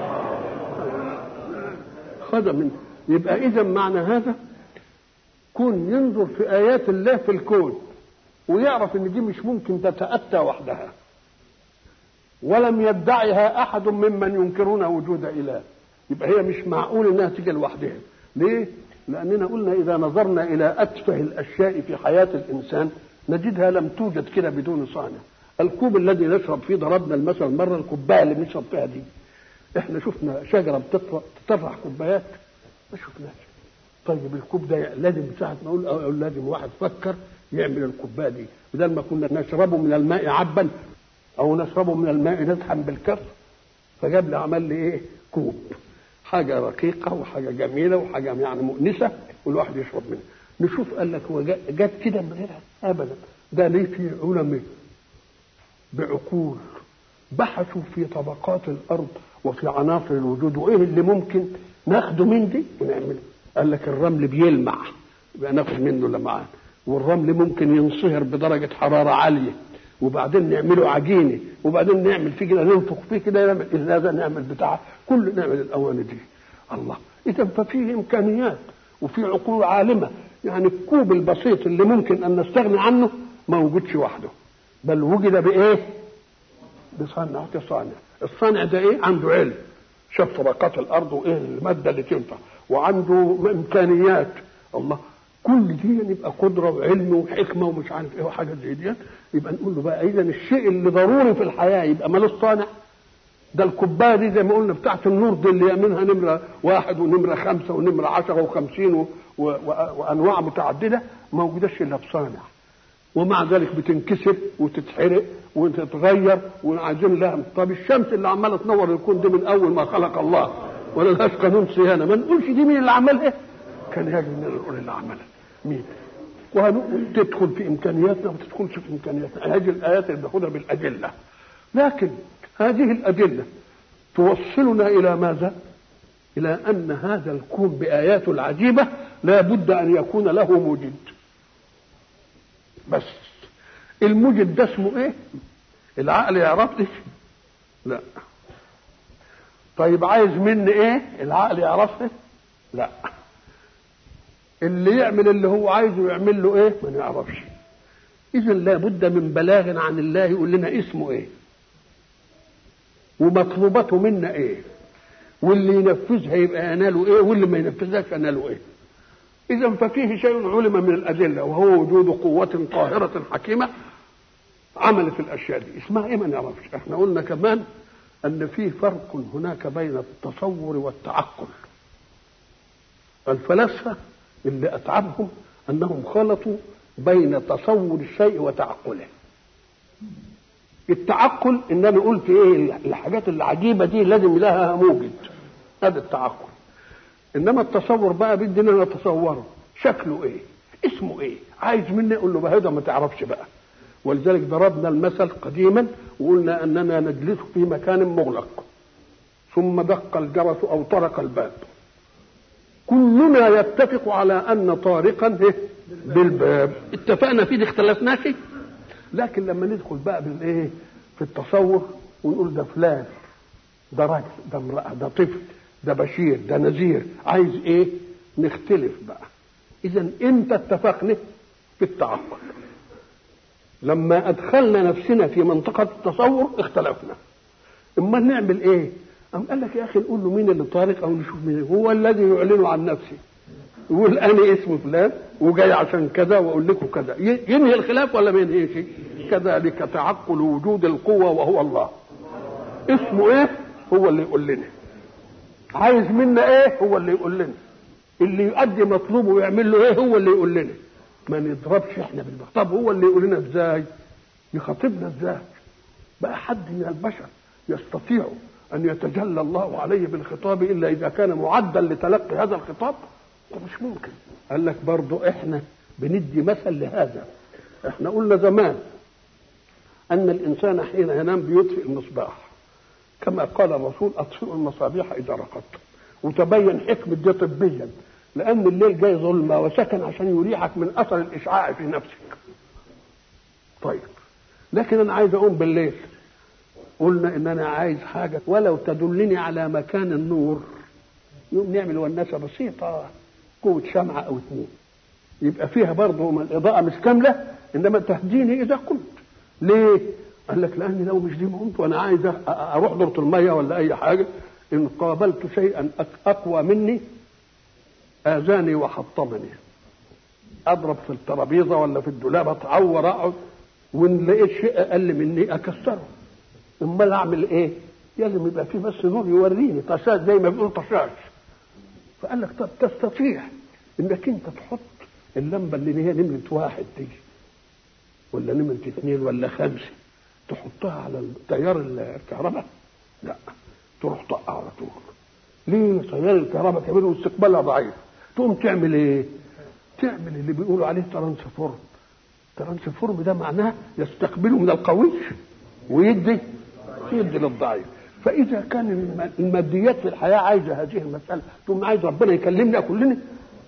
خذ من يبقى اذا معنى هذا كون ينظر في ايات الله في الكون ويعرف ان دي مش ممكن تتاتى وحدها ولم يدعها احد ممن ينكرون وجود اله يبقى هي مش معقول انها تيجي لوحدها ليه لاننا قلنا اذا نظرنا الى اتفه الاشياء في حياه الانسان نجدها لم توجد كده بدون صانع الكوب الذي نشرب فيه ضربنا المثل مره الكوبايه اللي بنشرب فيها دي احنا شفنا شجره بتطرح كوبايات ما شفناش طيب الكوب ده لازم ساعه ما اقول أقول لازم واحد فكر يعمل الكوبايه دي بدل ما كنا نشربه من الماء عبا او نشربه من الماء نزحم بالكف فجاب لي عمل لي ايه كوب حاجه رقيقه وحاجه جميله وحاجه يعني مؤنسه والواحد يشرب منها نشوف قال لك هو جت كده من غيرها ابدا ده ليه في علماء بعقول بحثوا في طبقات الارض وفي عناصر الوجود وايه اللي ممكن ناخده من دي ونعمله قال لك الرمل بيلمع يبقى ناخد منه لمعان والرمل ممكن ينصهر بدرجه حراره عاليه وبعدين نعمله عجينه وبعدين نعمل فيه كده ننفخ فيه كده نعمل هذا نعمل بتاع كل نعمل الاواني دي الله اذا ففيه امكانيات وفي عقول عالمه يعني الكوب البسيط اللي ممكن ان نستغني عنه ما وجدش وحده بل وجد بايه بصنعة صانع الصانع ده ايه عنده علم شاف طبقات الارض وايه الماده اللي تنفع وعنده امكانيات الله كل دي يبقى قدره وعلم وحكمه ومش عارف ايه وحاجات زي دي يبقى نقول له بقى اذا الشيء اللي ضروري في الحياه يبقى مالوش صانع ده الكوبايه دي زي ما قلنا بتاعت النور دي اللي منها نمره واحد ونمره خمسه ونمره عشره وخمسين و... و... وانواع متعدده ما وجدش الا بصانع ومع ذلك بتنكسر وتتحرق وتتغير وعايزين لها طب الشمس اللي عماله تنور الكون دي من اول ما خلق الله ولا لهاش قانون صيانه ما نقولش دي مين اللي عملها كان يجب ان نقول اللي عملها مين وتدخل في امكانياتنا وما تدخلش في امكانياتنا هذه الايات اللي بناخدها بالادله لكن هذه الادله توصلنا الى ماذا؟ الى ان هذا الكون باياته العجيبه لا بد ان يكون له موجد بس الموجد ده اسمه ايه؟ العقل يعرف لي؟ لا طيب عايز مني ايه؟ العقل يعرفه؟ لا اللي يعمل اللي هو عايزه يعمل له ايه؟ ما نعرفش اذا لابد من بلاغ عن الله يقول لنا اسمه ايه؟ ومطلوباته منا ايه؟ واللي ينفذها يبقى يناله ايه؟ واللي ما ينفذهاش يناله ايه؟ إذا ففيه شيء علم من الأدلة وهو وجود قوة قاهرة حكيمة عملت الأشياء دي اسمها إيه ما نعرفش إحنا قلنا كمان أن في فرق هناك بين التصور والتعقل الفلاسفة اللي أتعبهم أنهم خلطوا بين تصور الشيء وتعقله التعقل ان انا قلت ايه الحاجات العجيبه دي لازم لها موجد هذا التعقل انما التصور بقى بدنا نتصوره شكله ايه اسمه ايه عايز مني اقول له بهذا ما تعرفش بقى ولذلك ضربنا المثل قديما وقلنا اننا نجلس في مكان مغلق ثم دق الجرس او طرق الباب كلنا يتفق على ان طارقا إيه؟ بالباب اتفقنا فيه اختلفنا فيه لكن لما ندخل بقى بالايه في التصور ونقول ده فلان ده راجل ده امراه ده طفل ده بشير ده نذير عايز ايه نختلف بقى اذا امتى اتفقنا في التعقل لما ادخلنا نفسنا في منطقه التصور اختلفنا اما نعمل ايه أم قال لك يا اخي نقول له مين اللي طارق او نشوف مين هو الذي يعلن عن نفسه يقول انا اسم فلان وجاي عشان كذا واقول لكم كذا ينهي الخلاف ولا ما ينهيش كذلك تعقل وجود القوه وهو الله اسمه ايه هو اللي يقول لنا عايز منا ايه هو اللي يقول لنا اللي يؤدي مطلوبه ويعمل له ايه هو اللي يقول لنا ما نضربش احنا بالبخ طب هو اللي يقول لنا ازاي يخاطبنا ازاي بقى حد من البشر يستطيع ان يتجلى الله عليه بالخطاب الا اذا كان معدا لتلقي هذا الخطاب ده مش ممكن قال لك برضه احنا بندي مثل لهذا احنا قلنا زمان ان الانسان حين ينام بيطفئ المصباح كما قال الرسول اطفئوا المصابيح اذا رقدتم وتبين حكمه دي طبيا لان الليل جاي ظلمه وسكن عشان يريحك من اثر الاشعاع في نفسك طيب لكن انا عايز اقوم بالليل قلنا ان انا عايز حاجه ولو تدلني على مكان النور يقوم نعمل وناسه بسيطه قوه شمعه او اثنين يبقى فيها برضه الاضاءه مش كامله انما تهديني اذا قمت ليه؟ قال لك لاني لو مش دي قمت وانا عايز اروح دورة الميه ولا اي حاجه ان قابلت شيئا اقوى مني اذاني وحطمني اضرب في الترابيزه ولا في الدولاب اتعور اقعد وان لقيت شيء اقل مني اكسره امال اعمل ايه؟ لازم يبقى في بس نور يوريني طشاش زي ما بيقول طشاش فقال لك طب تستطيع انك انت تحط اللمبه اللي هي نمره واحد دي ولا نمره اثنين ولا خمسه تحطها على تيار الكهرباء لا تروح طقها على طول ليه تيار الكهرباء كبير واستقبالها ضعيف تقوم تعمل ايه تعمل اللي بيقولوا عليه ترانسفورم ترانسفورم ده معناه يستقبله من القوي ويدي يدي للضعيف فاذا كان الماديات في الحياه عايزه هذه المساله تقوم عايز ربنا يكلمنا كلنا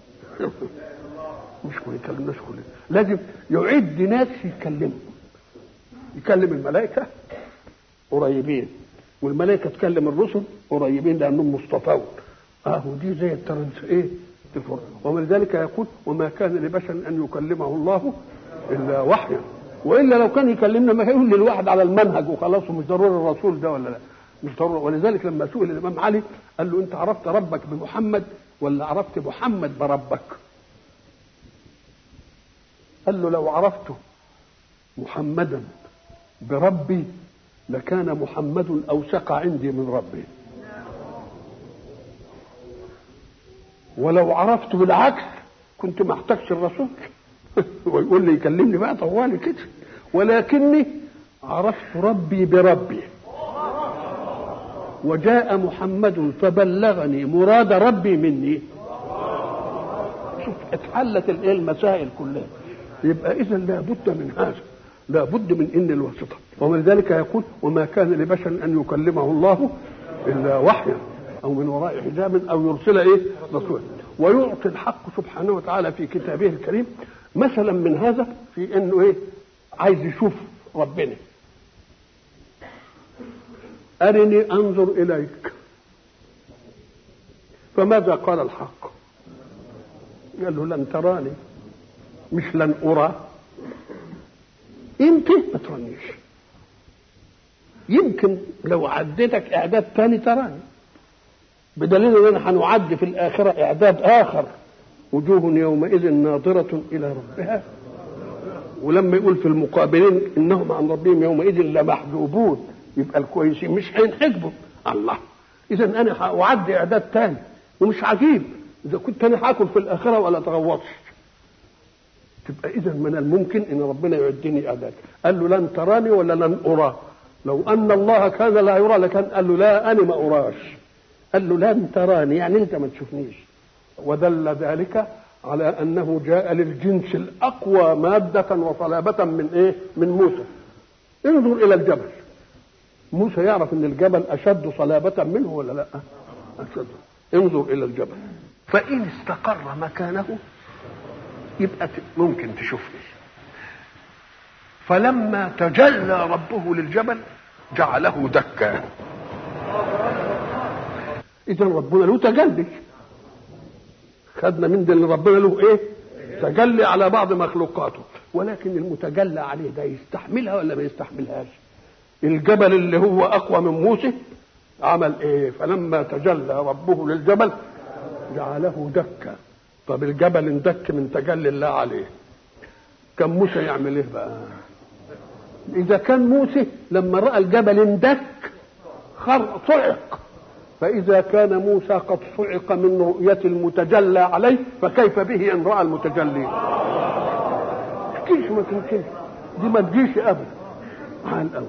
مش ما يكلمناش كلنا لازم يعد ناس يكلمهم يكلم الملائكه قريبين والملائكه تكلم الرسل قريبين لانهم مصطفون اهو دي زي الترنس ايه ومن ذلك يقول وما كان لبشر ان يكلمه الله الا وحيا والا لو كان يكلمنا ما يقول للواحد على المنهج وخلاص ومش ضروري الرسول ده ولا لا مش ضروري ولذلك لما سئل الامام علي قال له انت عرفت ربك بمحمد ولا عرفت محمد بربك قال له لو عرفت محمدا بربي لكان محمد اوثق عندي من ربي ولو عرفت بالعكس كنت ما احتاجش الرسول ويقول لي يكلمني بقى طوالي كده ولكني عرفت ربي بربي وجاء محمد فبلغني مراد ربي مني شوف اتحلت الايه المسائل كلها يبقى اذا لابد من هذا لابد من ان الواسطه ولذلك يقول وما كان لبشر ان يكلمه الله الا وحيا او من وراء حجاب او يرسل ايه رسولا ويعطي الحق سبحانه وتعالى في كتابه الكريم مثلا من هذا في انه ايه عايز يشوف ربنا ارني انظر اليك فماذا قال الحق قال له لن تراني مش لن ارى انت ما ترانيش يمكن لو عديتك اعداد تاني تراني بدليل اننا هنعد في الاخره اعداد اخر وجوه يومئذ ناظره الى ربها ولما يقول في المقابلين انهم عن ربهم يومئذ لمحجوبون يبقى الكويسين مش هينحجبوا الله اذا انا هأعد اعداد تاني ومش عجيب اذا كنت انا هاكل في الاخره ولا تغوطش تبقى اذا من الممكن ان ربنا يعدني اعداد قال له لن تراني ولا لن ارى لو ان الله كان لا يرى لكان قال له لا انا ما اراش قال له لن تراني يعني انت ما تشوفنيش ودل ذلك على انه جاء للجنس الاقوى ماده وصلابه من ايه من موسى انظر الى الجبل موسى يعرف ان الجبل اشد صلابه منه ولا لا اشد انظر الى الجبل فان استقر مكانه يبقى ممكن تشوفني فلما تجلى ربه للجبل جعله دكا اذا ربنا له تجلي خدنا من ده اللي ربنا له ايه تجلي على بعض مخلوقاته ولكن المتجلى عليه ده يستحملها ولا ما يستحملهاش الجبل اللي هو اقوى من موسى عمل ايه فلما تجلى ربه للجبل جعله دكا طب الجبل اندك من تجلي الله عليه كان موسى يعمل ايه بقى اذا كان موسى لما راى الجبل اندك خر صعق فاذا كان موسى قد صعق من رؤيه المتجلى عليه فكيف به ان راى المتجلي تجيش ما تمكنش دي ما تجيش ابدا على الاول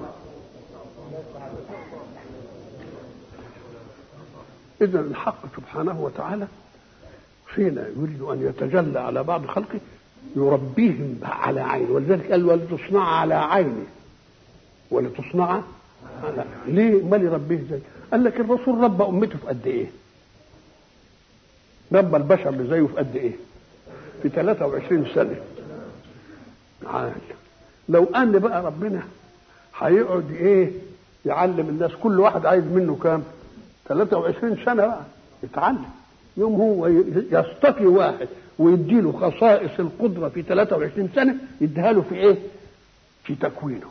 اذا الحق سبحانه وتعالى حين يريد ان يتجلى على بعض خلقه يربيهم على عينه ولذلك قال ولتصنع على عيني ولتصنع على ليه امال يربيه ازاي؟ قال لك الرسول ربى امته في قد ايه؟ ربى البشر اللي زيه في قد ايه؟ في 23 سنه عال لو ان بقى ربنا هيقعد ايه يعلم الناس كل واحد عايز منه كام 23 سنه بقى يتعلم يوم هو يصطفي واحد ويديله خصائص القدره في 23 سنه يديها له في ايه في تكوينه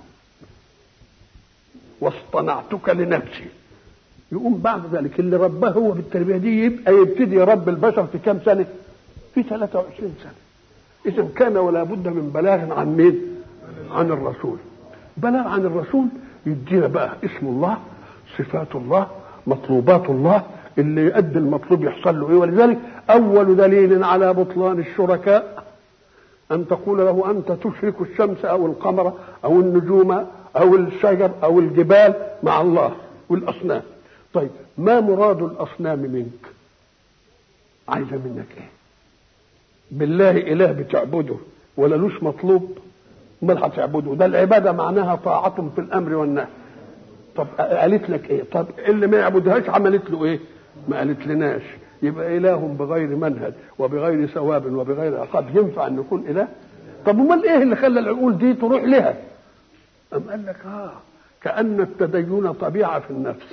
واصطنعتك لنفسي يقوم بعد ذلك اللي رباه هو بالتربيه دي يبقى يبتدي يربي البشر في كام سنه في 23 سنه اذا كان ولا بد من بلاغ عن مين عن الرسول بلاغ عن الرسول يدينا بقى اسم الله صفات الله مطلوبات الله اللي يؤدي المطلوب يحصل له ايه ولذلك اول دليل على بطلان الشركاء ان تقول له انت تشرك الشمس او القمر او النجوم او الشجر او الجبال مع الله والاصنام طيب ما مراد الاصنام منك عايزه منك ايه بالله اله بتعبده ولا لوش مطلوب امال هتعبده ده العباده معناها طاعه في الامر والنهي طب قالت لك ايه طب اللي ما يعبدهاش عملت له ايه ما قالت لناش يبقى اله بغير منهج وبغير ثواب وبغير عقاب ينفع ان يكون اله طب امال ايه اللي خلى العقول دي تروح لها أم قال لك اه كأن التدين طبيعة في النفس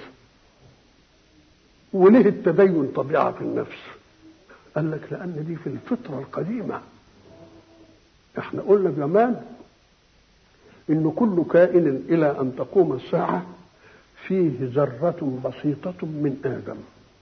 وليه التدين طبيعة في النفس قال لك لأن دي في الفطرة القديمة احنا قلنا زمان إن كل كائن إلى أن تقوم الساعة فيه ذرة بسيطة من آدم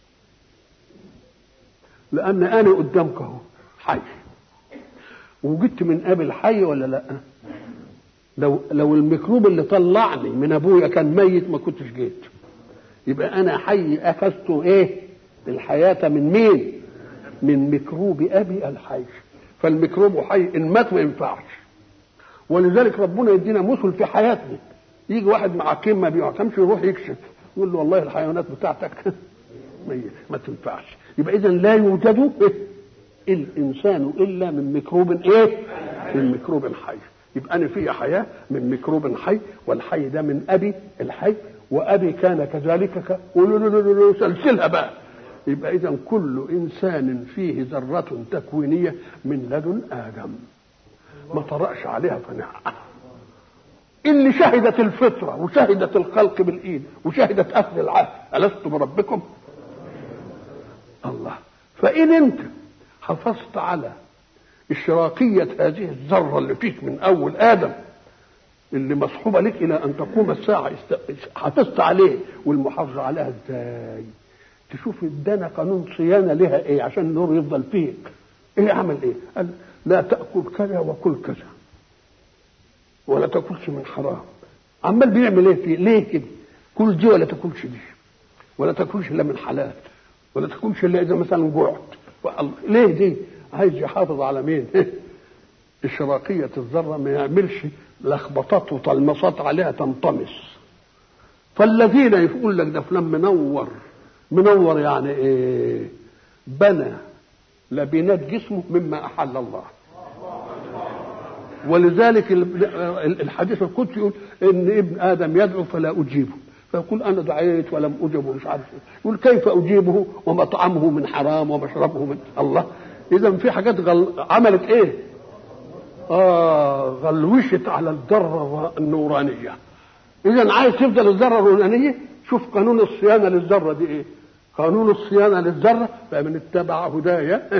لأن أنا قدامك أهو حي وجدت من أبي الحي ولا لأ؟ لو لو الميكروب اللي طلعني من أبويا كان ميت ما كنتش جيت يبقى أنا حي أخذت إيه؟ الحياة من مين؟ من ميكروب أبي الحي فالميكروب حي إن مات ما ينفعش ولذلك ربنا يدينا مثل في حياتنا يجي واحد مع كيم ما بيعتمش يروح يكشف يقول له والله الحيوانات بتاعتك ما تنفعش يبقى اذا لا يوجد الانسان الا من ميكروب ايه من ميكروب حي يبقى انا في حياه من ميكروب حي والحي ده من ابي الحي وابي كان كذلك سلسلها بقى يبقى اذا كل انسان فيه ذره تكوينيه من لدن ادم ما طرأش عليها فناء اللي شهدت الفطرة وشهدت الخلق بالإيد وشهدت أهل العهد ألست بربكم الله فإن أنت حافظت على إشراقية هذه الذرة اللي فيك من أول آدم اللي مصحوبة لك إلى أن تقوم الساعة حافظت عليه والمحافظة عليها إزاي تشوف ادانا قانون صيانة لها إيه عشان النور يفضل فيك إيه عمل إيه قال لا تأكل كذا وكل كذا ولا تاكلش من حرام عمال بيعمل ايه فيه ليه كده كل دي ولا تاكلش دي ولا تاكلش الا من حلال ولا تاكلش الا اذا مثلا جوعت ليه دي عايز يحافظ على مين اشراقية الذرة ما يعملش لخبطات وطلمصات عليها تنطمس فالذين يقول لك ده فلان منور منور يعني ايه بنى لبنات جسمه مما احل الله ولذلك الحديث القدسي يقول ان ابن ادم يدعو فلا اجيبه فيقول انا دعيت ولم اجبه مش عارف يقول كيف اجيبه ومطعمه من حرام ومشربه من الله اذا في حاجات غل... عملت ايه اه غلوشت على الذره النورانيه اذا عايز تفضل الذره النورانيه شوف قانون الصيانه للذره دي ايه قانون الصيانه للذره فمن اتبع هدايا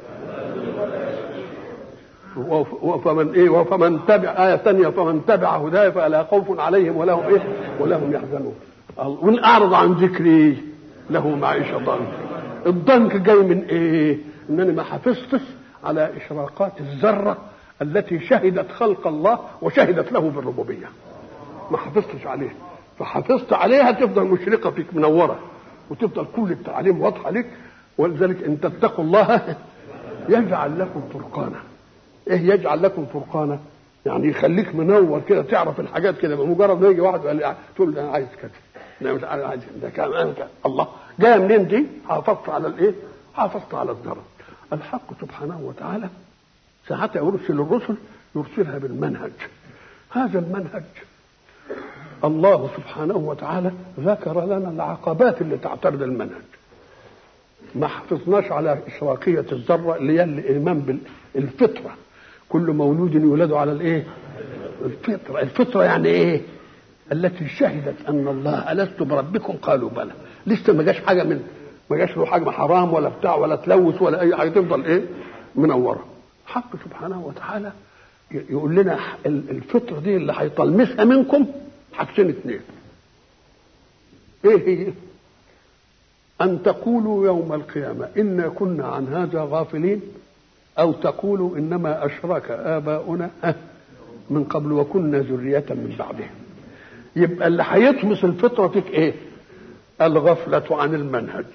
وفمن ايه وفمن تبع آية ثانية فمن تبع هداي فلا خوف عليهم ولا هم ايه ولا هم يحزنون وان اعرض عن ذكري له معيشة ضنك الضنك جاي من ايه انني ما حفظتش على اشراقات الذرة التي شهدت خلق الله وشهدت له بالربوبية ما حفظتش عليها فحفظت عليها تفضل مشرقة فيك منورة وتفضل كل التعليم واضحة لك ولذلك ان تتقوا الله يجعل لكم فرقانا ايه يجعل لكم فرقانا يعني يخليك منور كده تعرف الحاجات كده بمجرد ما يجي واحد يقول لي تقول انا عايز كذا انا مش عايز ده كان انا كان الله جايه منين دي؟ حافظت على الايه؟ حافظت على الذره الحق سبحانه وتعالى ساعات يرسل الرسل يرسلها بالمنهج هذا المنهج الله سبحانه وتعالى ذكر لنا العقبات اللي تعترض المنهج ما حفظناش على إشراقية الذرة اللي هي الإيمان بالفطرة كل مولود يولد على الإيه؟ الفطرة الفطرة يعني إيه؟ التي شهدت أن الله ألست بربكم قالوا بلى لسه ما جاش حاجة من ما جاش له حاجة حرام ولا بتاع ولا تلوث ولا أي حاجة تفضل إيه؟ منورة حق سبحانه وتعالى يقول لنا الفطرة دي اللي هيطلمسها منكم حاجتين اثنين ايه هي ان تقولوا يوم القيامه انا كنا عن هذا غافلين او تقولوا انما اشرك اباؤنا من قبل وكنا ذريه من بعدهم يبقى اللي هيطمس الفطره فيك ايه الغفله عن المنهج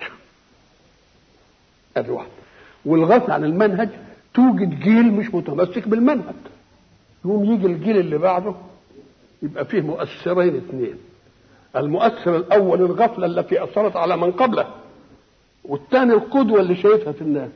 ادي واحده والغفله عن المنهج توجد جيل مش متمسك بالمنهج يقوم يجي الجيل اللي بعده يبقى فيه مؤثرين اثنين المؤثر الاول الغفله التي اثرت على من قبله والثاني القدوه اللي شايفها في الناس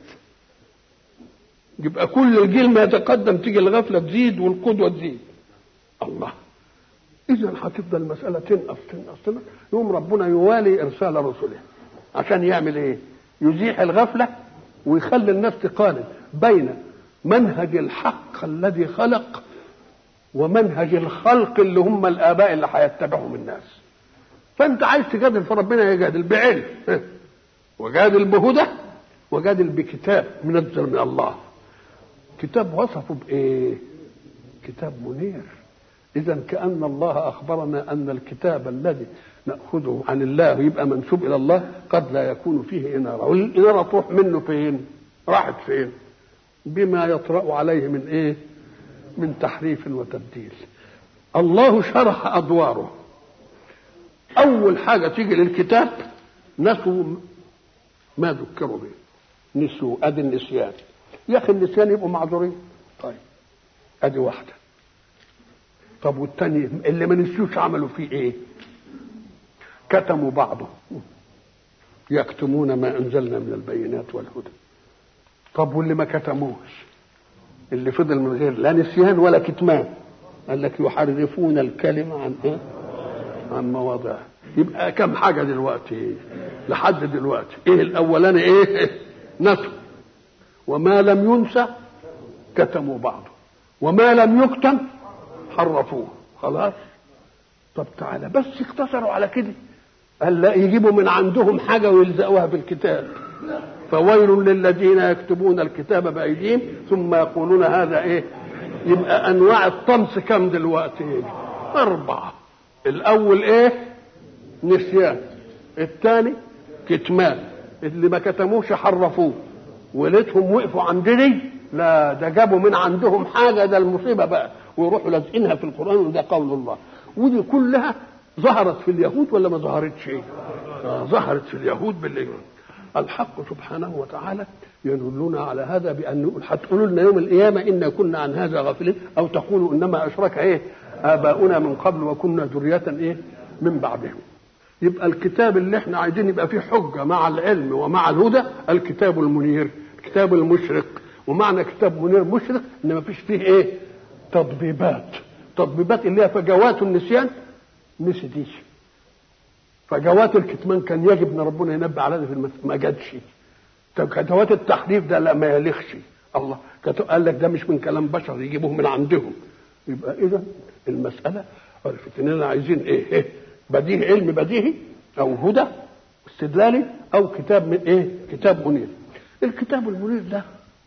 يبقى كل الجيل ما يتقدم تيجي الغفله تزيد والقدوه تزيد الله اذا هتفضل المساله تنقص تنقص تنقص يوم ربنا يوالي ارسال رسله عشان يعمل ايه يزيح الغفله ويخلي الناس تقارن بين منهج الحق الذي خلق ومنهج الخلق اللي هم الاباء اللي هيتبعهم الناس فانت عايز تجادل فربنا يجادل بعلم وجادل بهدى وجادل بكتاب منزل من الله كتاب وصفه بايه كتاب منير إذا كأن الله أخبرنا أن الكتاب الذي نأخذه عن الله ويبقى منسوب إلى الله قد لا يكون فيه إنارة والإنارة تروح منه فين راحت فين بما يطرأ عليه من إيه من تحريف وتبديل الله شرح أدواره أول حاجة تيجي للكتاب نسوا ما ذكروا به نسوا أدي النسيان يا أخي النسيان يبقوا معذورين طيب أدي واحدة طب والتاني اللي ما نسيوش عملوا فيه إيه كتموا بعضه يكتمون ما أنزلنا من البينات والهدى طب واللي ما كتموش اللي فضل من غير لا نسيان ولا كتمان قال لك يحرفون الكلمة عن ايه؟ عن مواضعه يبقى كم حاجة دلوقتي لحد دلوقتي ايه الاولاني ايه نسوا وما لم ينسى كتموا بعضه وما لم يكتم حرفوه خلاص طب تعالى بس اقتصروا على كده قال لا يجيبوا من عندهم حاجة ويلزقوها في الكتاب فويل للذين يكتبون الكتاب بأيديهم ثم يقولون هذا ايه يبقى انواع الطمس كم دلوقتي اربعة الاول ايه نسيان الثاني كتمان اللي ما كتموش حرفوه وليتهم وقفوا عند دي لا ده جابوا من عندهم حاجة ده المصيبة بقى ويروحوا لازقينها في القرآن وده قول الله ودي كلها ظهرت في اليهود ولا ما ظهرتش آه ظهرت في اليهود بالإجرام الحق سبحانه وتعالى يدلنا على هذا بأن يقول هتقولوا لنا يوم القيامة إنا كنا عن هذا غافلين أو تقولوا إنما أشرك إيه آباؤنا من قبل وكنا ذرية إيه من بعدهم يبقى الكتاب اللي احنا عايزين يبقى فيه حجة مع العلم ومع الهدى الكتاب المنير الكتاب المشرق ومعنى كتاب منير مشرق ان ما فيش فيه ايه تطبيبات تطبيبات اللي هي فجوات النسيان نسيتيش فجوات الكتمان كان يجب ان ربنا ينبه على هذا في المس... ما جاتش فجوات التحريف ده لا ما يليخش الله قال لك ده مش من كلام بشر يجيبوه من عندهم يبقى اذا المساله عرفت اننا عايزين ايه, إيه؟ بديهي علم بديهي او هدى استدلالي او كتاب من ايه كتاب منير الكتاب المنير ده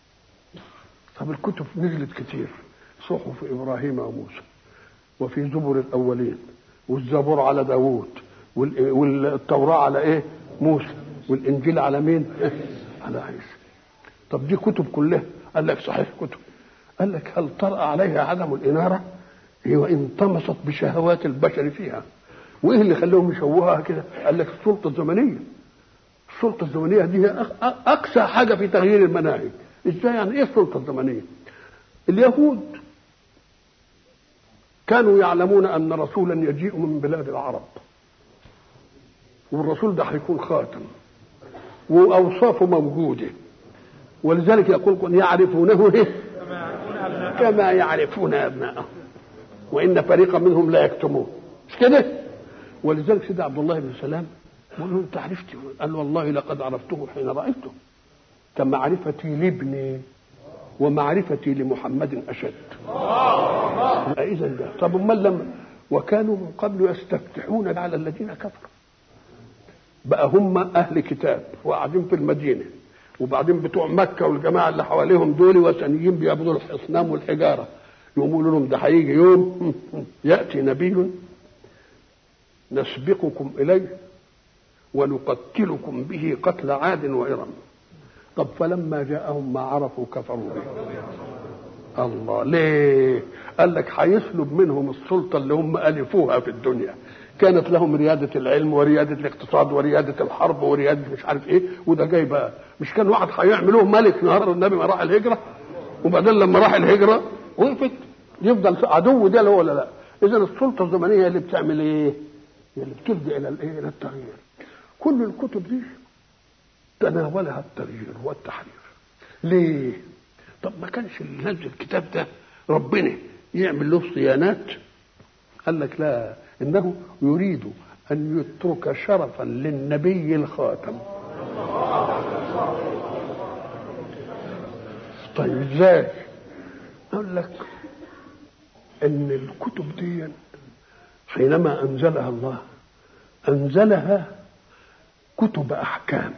طب الكتب نزلت كتير صحف ابراهيم وموسى وفي زبر الاولين والزبور على داوود والتوراة على ايه موسى والانجيل على مين على عيسى طب دي كتب كلها قال لك صحيح كتب قال لك هل طرأ عليها عدم الإنارة هي وإن طمست بشهوات البشر فيها وإيه اللي خلاهم يشوهوها كده قال لك السلطة الزمنية السلطة الزمنية دي هي أقسى حاجة في تغيير المناهج إزاي يعني إيه السلطة الزمنية اليهود كانوا يعلمون أن رسولا يجيء من بلاد العرب والرسول ده هيكون خاتم واوصافه موجوده ولذلك يقول يعرفونه إيه؟ كما يعرفون ابنائهم وان فريقا منهم لا يكتمون مش كده ولذلك سيدنا عبد الله بن سلام بيقول له انت عرفتي قال والله لقد عرفته حين رايته كمعرفتي لابني ومعرفتي لمحمد اشد اذا ده طب امال لما وكانوا من قبل يستفتحون على الذين كفروا بقى هم اهل كتاب وقاعدين في المدينه وبعدين بتوع مكه والجماعه اللي حواليهم دول وثنيين بيعبدوا الاصنام والحجاره يقولوا لهم ده هيجي يوم ياتي نبي نسبقكم اليه ونقتلكم به قتل عاد وارم طب فلما جاءهم ما عرفوا كفروا به الله ليه قال لك هيسلب منهم السلطه اللي هم الفوها في الدنيا كانت لهم ريادة العلم وريادة الاقتصاد وريادة الحرب وريادة مش عارف ايه وده جاي بقى مش كان واحد هيعملوه ملك نهار النبي ما راح الهجرة وبعدين لما راح الهجرة وقفت يفضل عدو ده ولا لا اذا السلطة الزمنية اللي بتعمل ايه هي اللي بتلجأ الى الايه الى التغيير كل الكتب دي تناولها التغيير والتحرير ليه طب ما كانش اللي نزل الكتاب ده ربنا يعمل له صيانات قال لك لا انه يريد ان يترك شرفا للنبي الخاتم طيب ازاي اقول لك ان الكتب دي حينما انزلها الله انزلها كتب احكام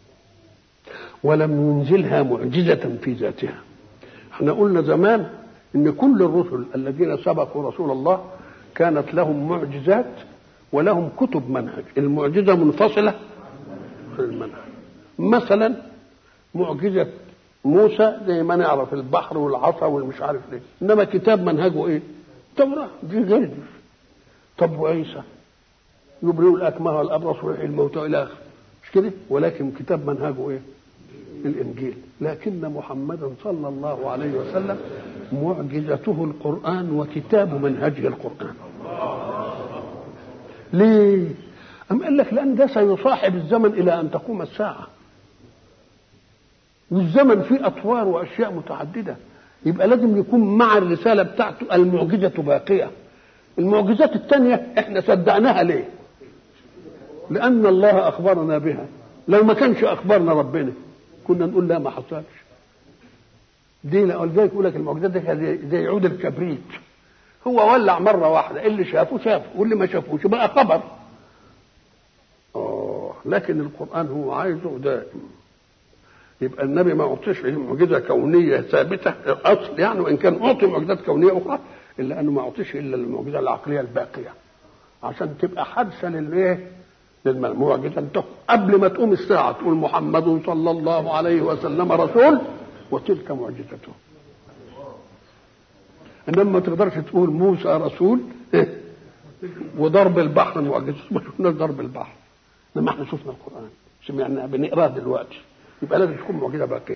ولم ينزلها معجزه في ذاتها احنا قلنا زمان ان كل الرسل الذين سبقوا رسول الله كانت لهم معجزات ولهم كتب منهج المعجزه منفصله عن المنهج مثلا معجزه موسى زي ما نعرف البحر والعصا والمش عارف ليه انما كتاب منهجه ايه توراة دي غير دي طب وعيسى يبرئ الاكمه والابرص ويحيي الموتى الى اخره مش كده ولكن كتاب منهجه ايه الانجيل لكن محمدا صلى الله عليه وسلم معجزته القران وكتاب منهجه القران ليه أم قال لك لأن ده سيصاحب الزمن إلى أن تقوم الساعة والزمن فيه أطوار وأشياء متعددة يبقى لازم يكون مع الرسالة بتاعته المعجزة باقية المعجزات الثانية احنا صدقناها ليه لأن الله أخبرنا بها لو ما كانش أخبرنا ربنا كنا نقول لا ما حصلش دي ولذلك يقول لك المعجزات دي زي عود الكبريت هو ولع مرة واحدة اللي شافه شافه واللي ما شافوش بقى خبر آه لكن القرآن هو عايزه دائم يبقى النبي ما أعطيش معجزة كونية ثابتة أصل يعني وإن كان أعطي معجزات كونية أخرى إلا أنه ما أعطيش إلا المعجزة العقلية الباقية عشان تبقى حادثة للإيه؟ للمعجزة قبل ما تقوم الساعة تقول محمد صلى الله عليه وسلم رسول وتلك معجزته انما ما تقدرش تقول موسى رسول وضرب البحر معجزه ما شفناش ضرب البحر انما احنا شفنا القران سمعنا بنقراه دلوقتي يبقى لازم تكون معجزه باقيه